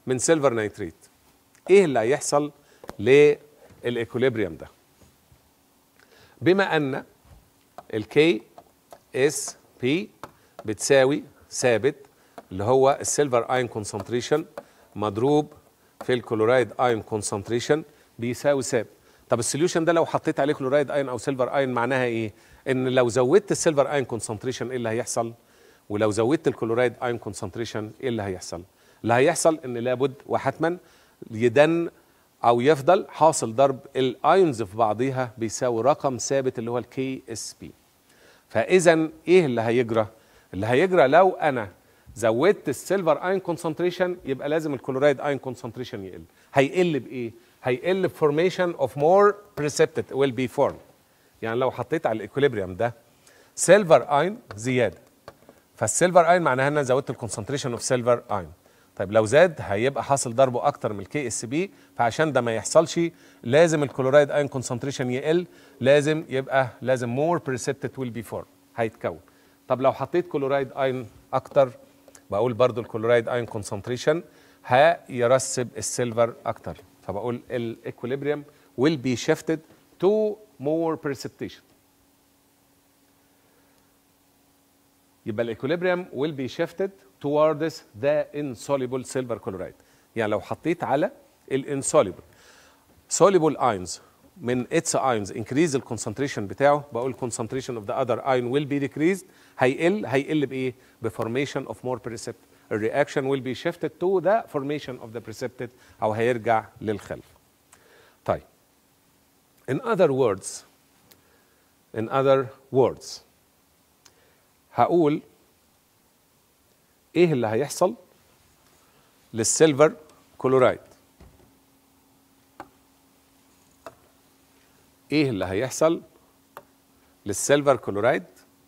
من سيلفر نيتريت ايه اللي هيحصل للايكوليبريم ده بما ان الكي اس بي بتساوي ثابت اللي هو السيلفر اين كونسنتريشن مضروب في الكلورايد اين كونسنتريشن بيساوي ثابت طب السوليوشن ده لو حطيت عليه كلورايد اين او سيلفر اين معناها ايه ان لو زودت السيلفر اين كونسنتريشن ايه اللي هيحصل ولو زودت الكلورايد اين كونسنتريشن ايه اللي هيحصل اللي هيحصل ان لابد وحتما يدن او يفضل حاصل ضرب الايونز في بعضيها بيساوي رقم ثابت اللي هو الكي اس بي فاذا ايه اللي هيجرى اللي هيجرى لو انا زودت السيلفر اين كونسنتريشن يبقى لازم الكلورايد اين كونسنتريشن يقل هيقل بايه هيقل بفورميشن اوف مور بريسبتد ويل بي فورم يعني لو حطيت على الايكوليبريم ده سيلفر اين زياده فالسيلفر اين معناها ان انا زودت الكونسنتريشن اوف سيلفر اين طيب لو زاد هيبقى حاصل ضربه اكتر من الكي اس بي فعشان ده ما يحصلش لازم الكلورايد اين كونسنتريشن يقل لازم يبقى لازم مور بريسبتد ويل بي فورم هيتكون طب لو حطيت كلورايد اين اكتر بقول برضو الكلورايد اين كونسنتريشن هيرسب السيلفر اكتر فبقول الايكوليبريم will be shifted to more precipitation يبقى الايكوليبريم will be shifted towards the insoluble silver chloride يعني لو حطيت على الانسوليبل soluble ions من its ions increase الكونسنتريشن بتاعه بقول concentration of the other ion will be decreased هيقل هيقل بايه؟ بفورميشن of more precipitate الرياكشن will be shifted to the formation of the precipitate او هيرجع للخلف. طيب in other words in other words هقول ايه اللي هيحصل للسيلفر كلورايد ايه اللي هيحصل للسيلفر كلورايد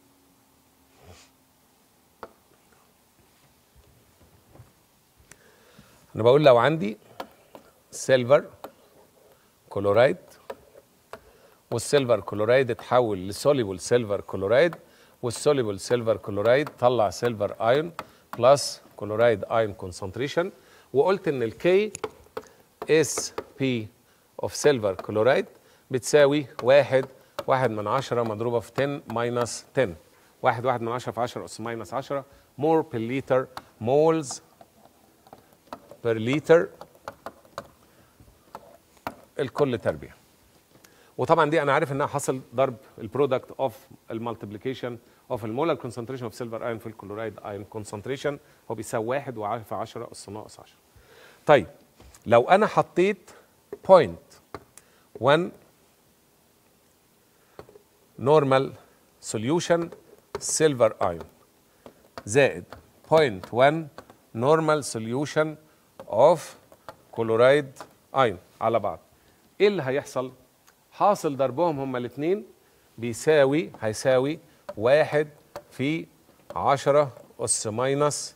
انا بقول لو عندي سيلفر كلورايد والسيلفر كلورايد اتحول لسوليبل سيلفر كلورايد والسوليبل سيلفر كلورايد طلع سيلفر ايون بلس كلورايد ايون كونسنتريشن وقلت ان الكي اس بي اوف سيلفر كلورايد بتساوي واحد واحد من عشرة مضروبة في 10 ماينس 10 واحد واحد من عشرة في عشرة أس ماينس عشرة مور بير لتر مولز بير لتر الكل تربية وطبعا دي انا عارف انها حصل ضرب البرودكت اوف المالتيبليكيشن اوف المولر كونسنتريشن اوف سيلفر ايون في الكلورايد ايون كونسنتريشن هو بيساوي 1 و في 10 اس ناقص 10 طيب لو انا حطيت بوينت 1 نورمال سوليوشن سيلفر ايون زائد 0.1 نورمال سوليوشن اوف كلورايد ايون على بعض ايه اللي هيحصل حاصل ضربهم هما الاثنين بيساوي هيساوي واحد في عشرة أس ماينس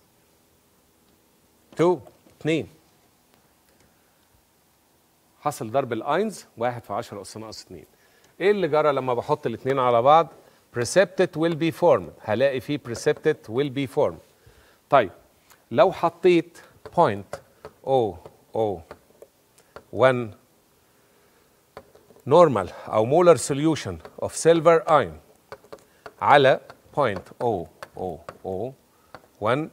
تو اتنين حصل ضرب الاينز واحد في عشرة أس ناقص اتنين ايه اللي جرى لما بحط الاثنين على بعض precipitate will be formed هلاقي فيه precipitate will be formed طيب لو حطيت point او او 1 normal او molar solution of silver ion على 0.0001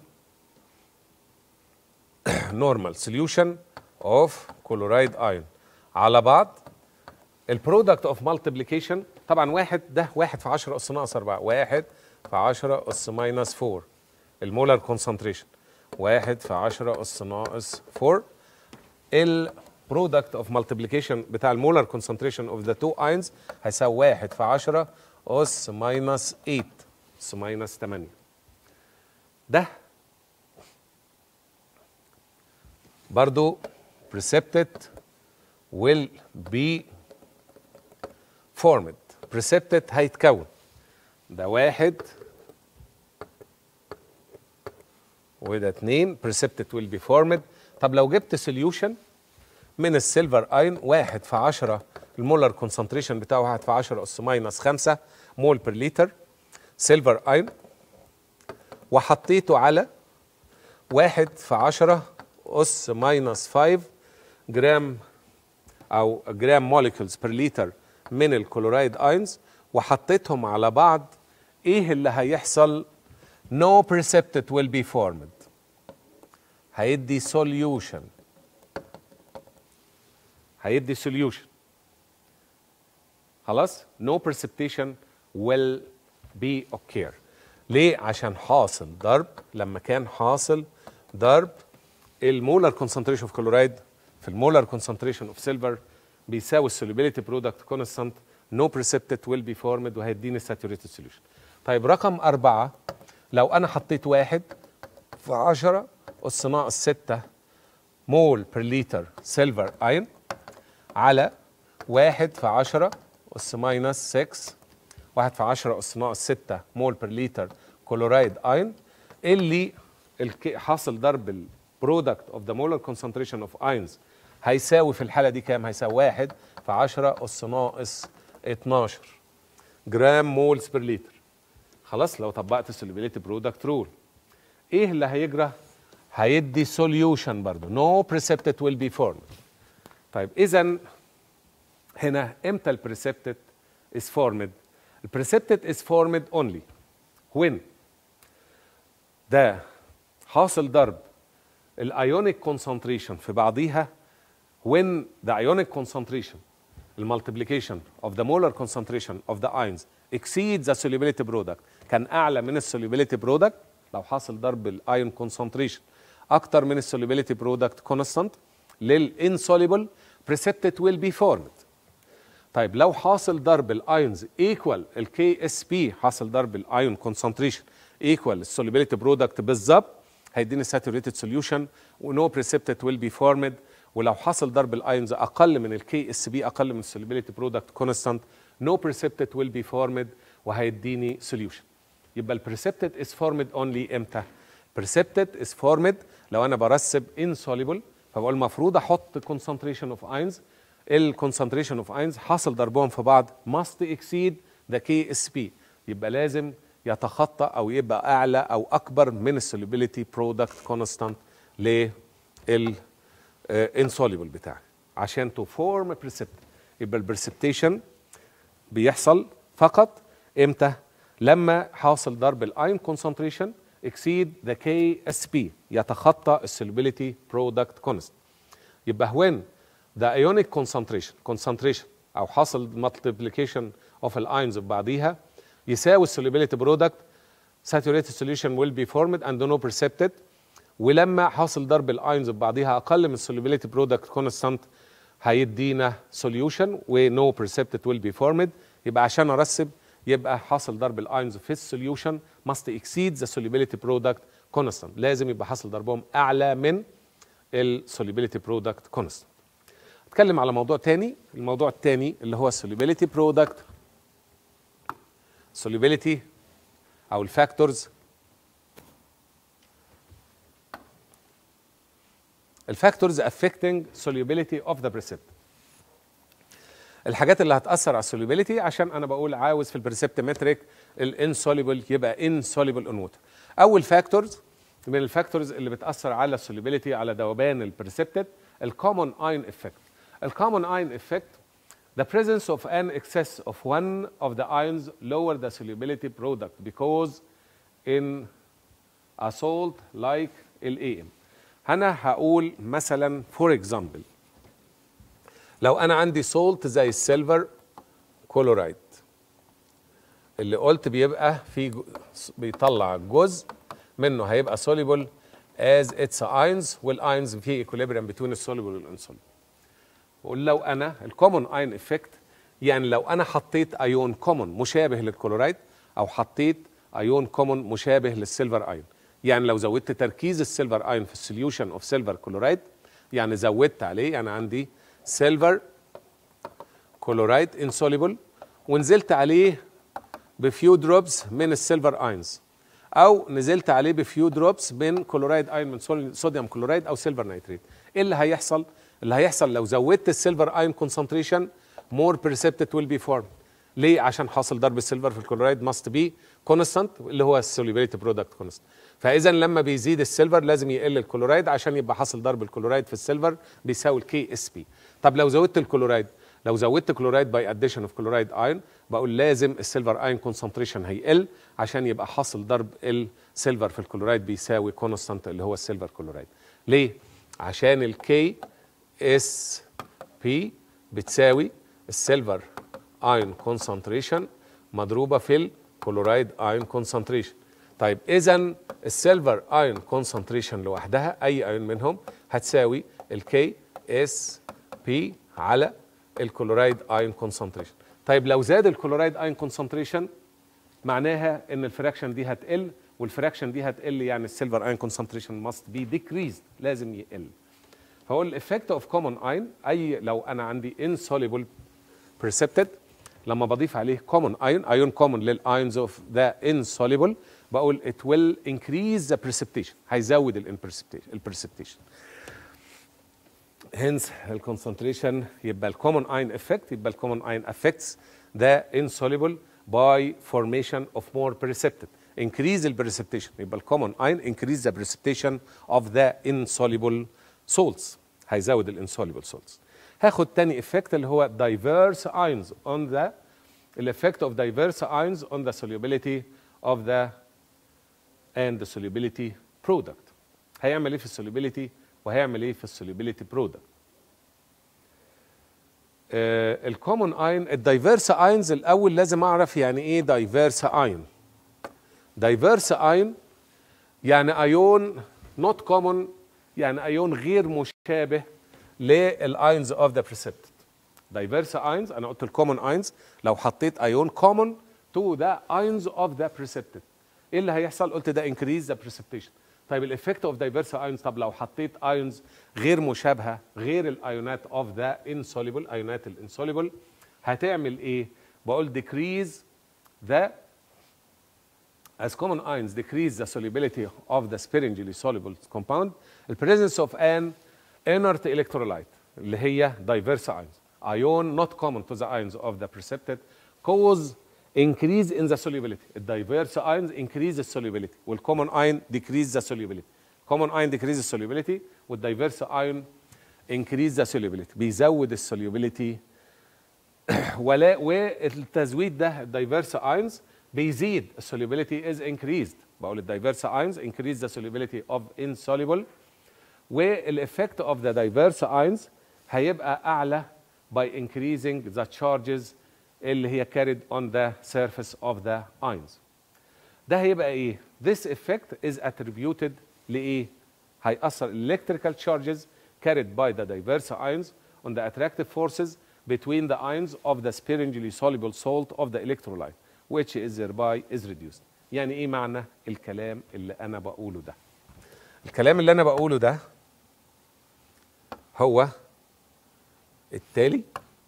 normal solution of chloride ion على بعض البرودكت اوف مالتيبليكيشن طبعا واحد ده واحد في 10 اس ناقص 4 واحد في 10 اس ماينس 4 المولر كونسنتريشن واحد في 10 اس ناقص 4 البرودكت اوف مالتيبليكيشن بتاع المولر كونسنتريشن اوف ذا تو اينز هيساوي واحد في 10 اس ماينس 8 اس ماينس 8 ده برضو precipitate will be formed precipitate هيتكون ده واحد وده اتنين precipitate will be formed طب لو جبت solution من السيلفر اين واحد في عشرة المولر كونسنتريشن بتاعه واحد في عشرة اس ماينس خمسة مول بر لتر سيلفر اين وحطيته على واحد في عشرة اس ماينس 5 جرام او جرام موليكولز بير لتر من الكلورايد اينز وحطيتهم على بعض ايه اللي هيحصل no precipitate will be formed هيدي solution هيدي solution خلاص no precipitation will be occur ليه عشان حاصل ضرب لما كان حاصل ضرب المولر concentration of كلورايد في المولر concentration of silver بيساوي السوليبيليتي برودكت كونستانت no precipitate will be formed وهيديني saturated solution طيب رقم أربعة لو أنا حطيت واحد في 10 أس ناقص 6 مول بير لتر سيلفر ايون على واحد في 10 أس ماينس 6 واحد في 10 أس ناقص 6 مول بير لتر كلورايد ايون اللي الك- حاصل ضرب البرودكت اوف ذا مولر كونسنتريشن اوف ايونز هيساوي في الحالة دي كام؟ هيساوي واحد في 10 أس ناقص 12 جرام مولز بير لتر خلاص لو طبقت السوليبيليتي برودكت رول ايه اللي هيجرى هيدي سوليوشن برضه نو precipitate ويل بي formed طيب اذا هنا امتى البريسبتد is formed البريسبتد is formed only when ده حاصل ضرب الايونيك concentration في بعضيها when the ionic concentration the multiplication of the molar concentration of the ions exceeds the solubility product كان اعلى من السوليبيليتي برودكت لو حاصل ضرب الايون concentration اكتر من السوليبيليتي برودكت كونستانت للانسوليبل precipitate will be formed طيب لو حاصل ضرب الايونز ايكوال الكي اس بي حاصل ضرب الايون كونسنتريشن ايكوال السوليبيليتي برودكت بالظبط هيديني ساتوريتد سوليوشن ونو بريسبتد ويل بي فورمد ولو حصل ضرب الايونز اقل من الكي اس بي اقل من السوليبيليتي برودكت كونستانت نو بريسبتد ويل بي فورمد وهيديني سوليوشن يبقى البريسبتد از فورمد اونلي امتى بريسبتد از فورمد لو انا برسب انسوليبل فبقول المفروض احط concentration اوف ايونز الكونسنتريشن اوف اينز حاصل ضربهم في بعض must exceed the KSP يبقى لازم يتخطى او يبقى اعلى او اكبر من السوليبيليتي برودكت كونستانت لل انسوليبل بتاعي عشان تو فورم بريسبت يبقى البرسبتيشن بيحصل فقط امتى لما حاصل ضرب الاين كونسنتريشن اكسيد ذا كي اس بي يتخطى السوليبيليتي برودكت كونست يبقى when the ionic concentration concentration او حاصل multiplication of الاينز ببعضيها يساوي السوليبيليتي برودكت saturated solution will be formed and no percepted ولما حاصل ضرب الاينز ببعضيها اقل من السوليبيليتي برودكت كونستانت هيدينا solution و no percepted will be formed يبقى عشان ارسب يبقى حاصل ضرب الاينز في السوليوشن must exceed the solubility product constant لازم يبقى حاصل ضربهم اعلى من السوليبيليتي برودكت كونستانت اتكلم على موضوع تاني الموضوع التاني اللي هو السوليبيليتي برودكت solubility او الفاكتورز الفاكتورز affecting solubility of the precipitate الحاجات اللي هتاثر على السوليبيليتي عشان انا بقول عاوز في البريسبتمتريك الانسوليبل يبقى انسوليبل اون ووتر اول فاكتورز من الفاكتورز اللي بتاثر على السوليبيليتي على ذوبان البريسبتد الكومون اين افكت الكومون اين افكت The presence of an excess of one of the ions lower the solubility product because in a salt like الAM. هنا هقول مثلا for example لو انا عندي سولت زي السيلفر كلورايد اللي قلت بيبقى في جو- بيطلع جزء منه هيبقى soluble as its ions والاينز في equilibrium between السوليبل والانسوليبل بقول لو انا الكومون اين افكت يعني لو انا حطيت ايون كومون مشابه للكلورايد او حطيت ايون كومون مشابه للسيلفر ايون يعني لو زودت تركيز السيلفر ايون في السوليوشن اوف سيلفر كلورايد يعني زودت عليه يعني عندي سيلفر كلورايد انسوليبل ونزلت عليه بفيو دروبس من السيلفر اينز او نزلت عليه بفيو دروبس من كلورايد اين من سول- صوديوم كلورايد او سيلفر نيتريت ايه اللي هيحصل اللي هيحصل لو زودت السيلفر اين كونسنتريشن مور بريسبتد ويل بي فورم ليه عشان حاصل ضرب السيلفر في الكلورايد ماست بي كونستانت اللي هو السوليبيليتي برودكت كونستانت فاذا لما بيزيد السيلفر لازم يقل الكلورايد عشان يبقى حاصل ضرب الكلورايد في السيلفر بيساوي الكي اس بي طب لو زودت الكلورايد لو زودت كلورايد باي اديشن اوف كلورايد ايون بقول لازم السيلفر ايون كونسنتريشن هيقل عشان يبقى حاصل ضرب السيلفر في الكلورايد بيساوي كونستانت اللي هو السيلفر كلورايد ليه عشان الكي اس بي بتساوي السيلفر ايون كونسنتريشن مضروبه في الكلورايد ايون كونسنتريشن طيب اذا السيلفر ايون كونسنتريشن لوحدها اي ايون منهم هتساوي الكي اس بي على الكلورايد ايون كونسنتريشن طيب لو زاد الكلورايد ايون كونسنتريشن معناها ان الفراكشن دي هتقل والفراكشن دي هتقل يعني السيلفر ايون كونسنتريشن ماست بي ديكريزد لازم يقل فهو الافكت اوف كومن ايون اي لو انا عندي insoluble precipitate لما بضيف عليه common ion ion common للايونز اوف ذا insoluble بقول it will increase the precipitation هيزود البرسبتيشن hence الكونسنتريشن يبقى الكومن اين افكت يبقى الكومن اين affects the insoluble by formation of more precipitate increase the precipitation يبقى الكومن اين increase the precipitation of the insoluble salts هيزود الانسوليبل salts هاخد تاني افكت اللي هو diverse ions on the الافكت of diverse ions on the solubility of the and the solubility product هيعمل ايه في السوليبيليتي وهيعمل ايه في السوليبيليتي برودكت الكومون اين الدايفيرس اينز الاول لازم اعرف يعني ايه دايفيرس اين دايفيرس اين يعني ايون نوت كومون يعني ايون غير مشابه للاينز اوف ذا بريسبت دايفيرس اينز انا قلت الكومون اينز لو حطيت ايون كومون تو ذا اينز اوف ذا بريسبت ايه اللي هيحصل قلت ده انكريز ذا بريسبتيشن طيب الافكت اوف دايفيرس ايونز طب لو حطيت ايونز غير مشابهه غير الايونات اوف ذا انسوليبل ايونات الانسوليبل هتعمل ايه بقول decrease the as common ions decrease the solubility of the sparingly soluble compound the presence of an inert electrolyte اللي هي diverse ions ion not common to the ions of the precipitate cause increase in the solubility الدايفيرس ions increase the solubility والcommon ion decrease the solubility common ion decrease the solubility والدايفيرس ion increase the solubility بيزود السوليبيليتي ولا والتزويد ده الدايفيرس ions بيزيد السوليبيليتي is increased بقول الدايفيرس ions increase the solubility of insoluble والeffect of the diverse ions هيبقى اعلى by increasing the charges اللي هي carried on the surface of the ions ده هيبقى ايه this effect is attributed لايه هيأثر electrical charges carried by the diverse ions on the attractive forces between the ions of the sparingly soluble salt of the electrolyte which is thereby is reduced يعني ايه معنى الكلام اللي انا بقوله ده الكلام اللي انا بقوله ده هو التالي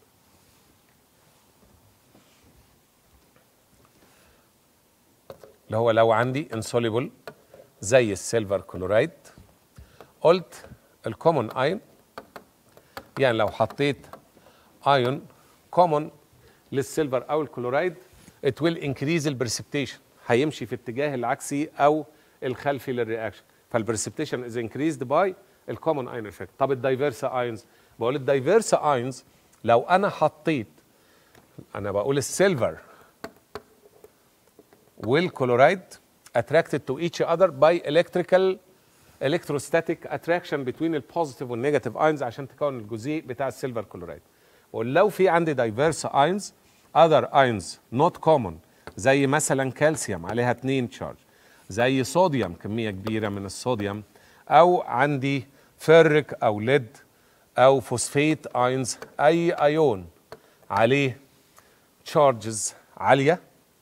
اللي هو لو عندي insoluble زي السيلفر كلورايد قلت الكومون ايون يعني لو حطيت ايون كومون للسيلفر او الكلورايد it will increase البرسبتيشن هيمشي في اتجاه العكسي او الخلفي للرياكشن فالبرسبتيشن is increased by الكومون ايون افكت طب الدايفيرس ايونز بقول الدايفيرس ايونز لو انا حطيت انا بقول السيلفر والكلورايد attracted to each other by electrical electrostatic attraction between البوزيتيف والنيجاتيف ايونز عشان تكون الجزيء بتاع السيلفر كلورايد ولو في عندي diverse ions other ions not common زي مثلا كالسيوم عليها 2 تشارج زي صوديوم كميه كبيره من الصوديوم او عندي فيرك او ليد او فوسفيت ايونز اي ايون عليه تشارجز عاليه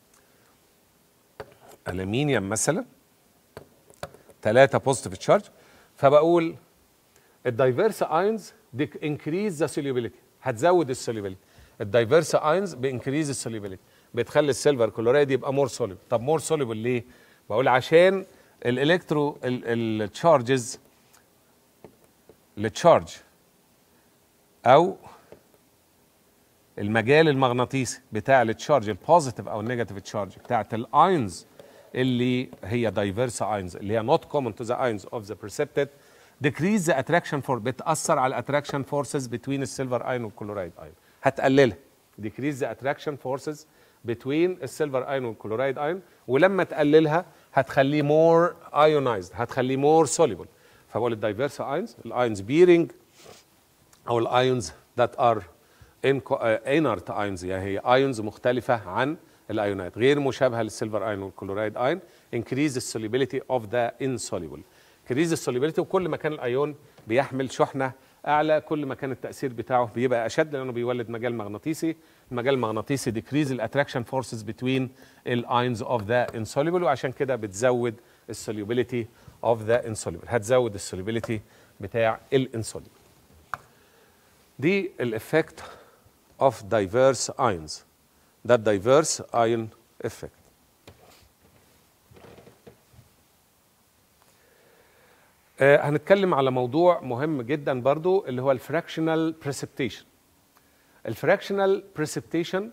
الومنيوم مثلا ثلاثة بوزيتيف تشارج فبقول الدايفيرس ايونز انكريز ذا سوليبيليتي هتزود السوليبيليتي الدايفيرس ايونز بانكريز السوليبيليتي بتخلي السيلفر كلورايد يبقى مور سوليبل طب مور سوليبل ليه بقول عشان الالكترو التشارجز التشارج او المجال المغناطيسي بتاع التشارج البوزيتيف او النيجاتيف تشارج بتاعت الاينز اللي هي دايفيرس اينز اللي هي not common to the ions of the precipitate decrease the attraction for بتاثر على الاتراكشن فورسز between السيلفر ايون والكلورايد ايون هتقللها decrease the attraction forces between السيلفر ايون والكلورايد ايون ولما تقللها هتخليه more ionized هتخليه more soluble فبقول الدايفيرس ايونز الايونز بيرنج او الايونز that are inert ايونز يعني هي ايونز مختلفه عن الايونات غير مشابهه للسيلفر ايون والكلورايد ايون increase the solubility of the insoluble increase the solubility وكل ما كان الايون بيحمل شحنه اعلى كل ما كان التاثير بتاعه بيبقى اشد لانه بيولد مجال مغناطيسي المجال المغناطيسي decrease الاتراكشن فورسز between الايونز اوف ذا insoluble وعشان كده بتزود السوليبيليتي اوف ذا insoluble هتزود السوليبيليتي بتاع الانسوليبل دي الافكت اوف diverse ions ده الدايفيرس ايون افكت آه هنتكلم على موضوع مهم جدا برضو اللي هو الفراكشنال بريسبتيشن الفراكشنال بريسبتيشن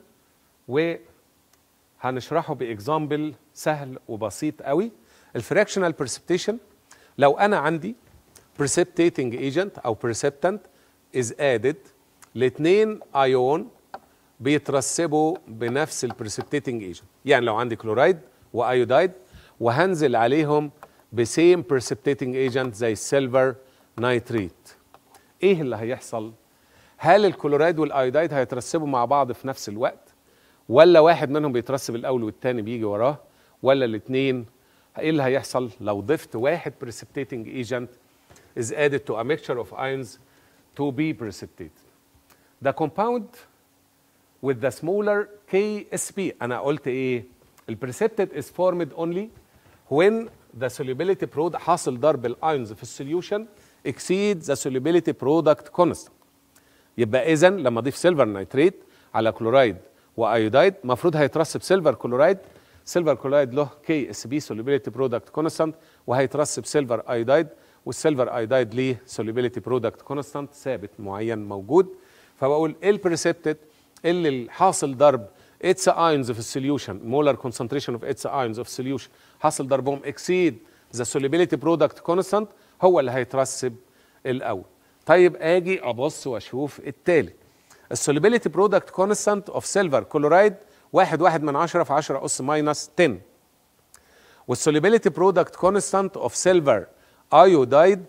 وهنشرحه باكزامبل سهل وبسيط قوي الفراكشنال بريسبتيشن لو انا عندي precipitating agent او precipitant is added لاثنين ايون بيترسبوا بنفس البريسبتيتنج ايجنت يعني لو عندي كلورايد وايودايد وهنزل عليهم بسيم بريسبتيتنج ايجنت زي السيلفر نايتريت ايه اللي هيحصل هل الكلورايد والايودايد هيترسبوا مع بعض في نفس الوقت ولا واحد منهم بيترسب الاول والتاني بيجي وراه ولا الاثنين ايه اللي هيحصل لو ضفت واحد precipitating agent is added to a mixture of ions to be precipitated the compound with the smaller KSP انا قلت ايه البريسبتد is formed only when the solubility product حاصل ضرب الايونز في السوليوشن exceeds the solubility product constant يبقى اذا لما اضيف سيلفر نيتريت على كلورايد وايودايد المفروض هيترسب سيلفر كلورايد سيلفر كلورايد له كي اس بي solubility product constant وهيترسب سيلفر ايودايد والسيلفر ايودايد ليه solubility product constant ثابت معين موجود فبقول البريسبتد اللي الحاصل ضرب اتس ايونز في السوليوشن مولر كونسنتريشن اوف اتس ايونز اوف سوليوشن حاصل ضربهم اكسيد ذا solubility برودكت كونستانت هو اللي هيترسب الاول طيب اجي ابص واشوف التالي السوليبيليتي برودكت كونستانت اوف سيلفر كلورايد واحد واحد من عشرة في عشرة أس ماينس 10 والسوليبيليتي برودكت كونستانت اوف سيلفر ايودايد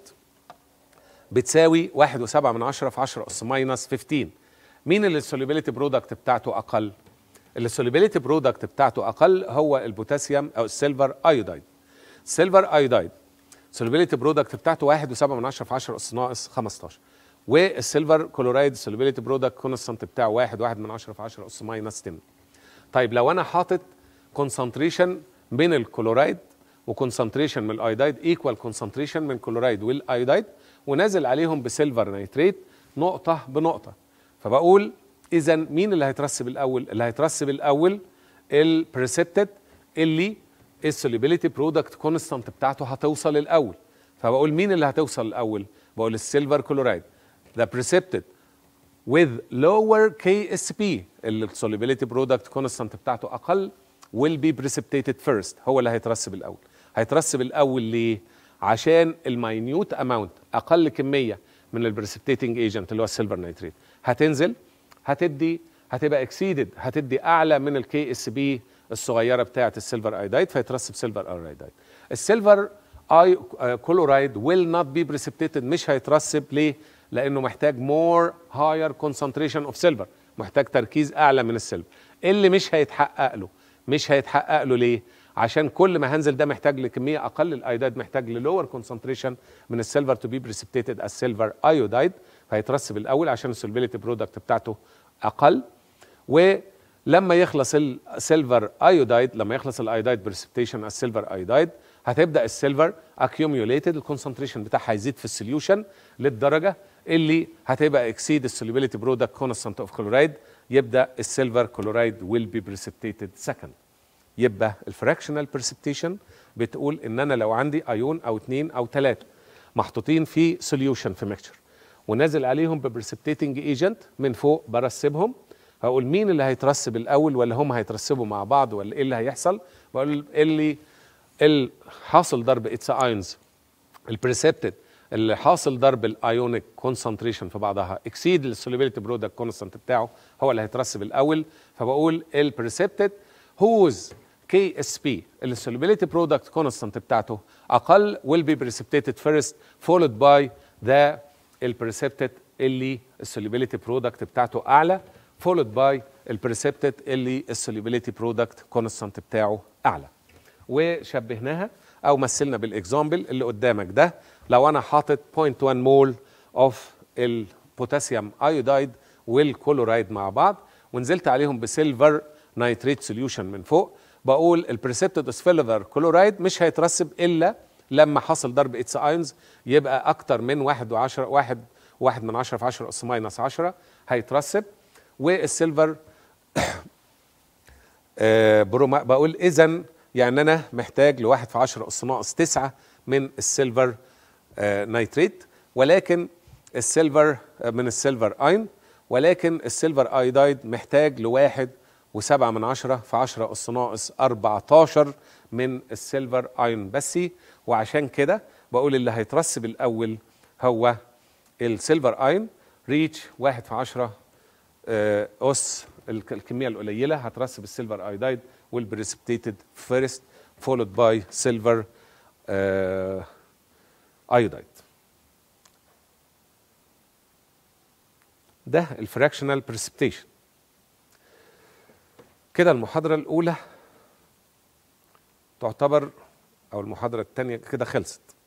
بتساوي واحد وسبعة من عشرة في عشرة أس ماينس 15 مين اللي السوليبيليتي برودكت بتاعته أقل؟ اللي السوليبيليتي برودكت بتاعته أقل هو البوتاسيوم أو السيلفر ايودايد سيلفر ايودايد السوليبيليتي برودكت بتاعته واحد وسبعة من عشرة في عشرة أس ناقص 15 والسيلفر كلورايد السوليبيليتي برودكت كونستانت بتاعه واحد واحد من عشرة في عشرة أس ماينس 10 طيب لو أنا حاطط كونسنتريشن بين الكلورايد وكونسنتريشن من الايودايد ايكوال كونسنتريشن من كلورايد والايودايد ونازل عليهم بسيلفر نيتريت نقطة بنقطة فبقول إذا مين اللي هيترسب الأول؟ اللي هيترسب الأول البريسبتد اللي السوليبيليتي برودكت كونستانت بتاعته هتوصل الأول فبقول مين اللي هتوصل الأول؟ بقول السيلفر كلورايد the precipitate with lower KSP اللي السوليبيليتي برودكت كونستانت بتاعته أقل will be precipitated first هو اللي هيترسب الأول هيترسب الأول ليه؟ عشان الماينيوت اماونت اقل كميه من البريسبتيتنج ايجنت اللي هو السيلفر نيتريت هتنزل هتدي هتبقى اكسيدد هتدي اعلى من الكي اس بي الصغيره بتاعه السيلفر ايودايد فيترسب سيلفر ايودايد السيلفر اي كلورايد ويل نوت بي بريسبتيتد مش هيترسب ليه لانه محتاج مور هاير كونسنتريشن اوف سيلفر محتاج تركيز اعلى من السيلفر اللي مش هيتحقق له مش هيتحقق له ليه عشان كل ما هنزل ده محتاج لكميه اقل الايودايد محتاج للور كونسنتريشن من السيلفر تو بي بريسبتيتد از سيلفر ايودايد فهيترسب الاول عشان السولبيليتي برودكت بتاعته اقل ولما يخلص السيلفر ايودايد لما يخلص الايودايد بريسبتيشن از سيلفر ايودايد هتبدا السيلفر اكيوميوليتد الكونسنتريشن بتاعها هيزيد في السوليوشن للدرجه اللي هتبقى اكسيد السوليبيليتي برودكت كونستانت اوف كلورايد يبدا السيلفر كلورايد ويل بي بريسبتيتد سكند يبقى الفراكشنال بريسبتيشن بتقول ان انا لو عندي ايون او اثنين او ثلاثه محطوطين في سوليوشن في ميكشر ونازل عليهم ببريسبتيتنج ايجنت من فوق برسبهم هقول مين اللي هيترسب الاول ولا هم هيترسبوا مع بعض ولا ايه اللي هيحصل بقول اللي الحاصل ضرب اتس ايونز البريسبتد اللي حاصل ضرب الايونيك كونسنتريشن في بعضها اكسيد السوليبيليتي برودكت كونستانت بتاعه هو اللي هيترسب الاول فبقول البريسبتد هوز كي اس بي السوليبيليتي برودكت كونستانت بتاعته اقل will be precipitated first followed by the البريسبتد اللي السوليبيليتي برودكت بتاعته اعلى followed by البريسبتد اللي السوليبيليتي برودكت كونستانت بتاعه اعلى وشبهناها او مثلنا بالاكزامبل اللي قدامك ده لو انا حاطط 0.1 مول اوف البوتاسيوم ايودايد والكلورايد مع بعض ونزلت عليهم بسيلفر نايتريت سوليوشن من فوق بقول البريسبتد سيلفر كلورايد مش هيترسب الا لما حصل ضرب اتس ايونز يبقى اكتر من 1 و10 1 1 من 10 في 10 اس ماينس 10 هيترسب والسيلفر آه بروما بقول اذا يعني انا محتاج لواحد في 10 اس ناقص 9 من السيلفر آه نايتريت ولكن السيلفر آه من السيلفر اين ولكن السيلفر ايودايد محتاج لواحد وسبعة من عشرة في عشرة أس ناقص 14 من السيلفر ايون بسي وعشان كده بقول اللي هيترسب الأول هو السيلفر ايون ريتش واحد في عشرة آه أس الكمية القليلة هترسب السيلفر ايودايد والبريسبتيتد فيرست فولود باي سيلفر ايودايد ده الفراكشنال بريسبتيشن كده المحاضرة الأولى تعتبر أو المحاضرة الثانية كده خلصت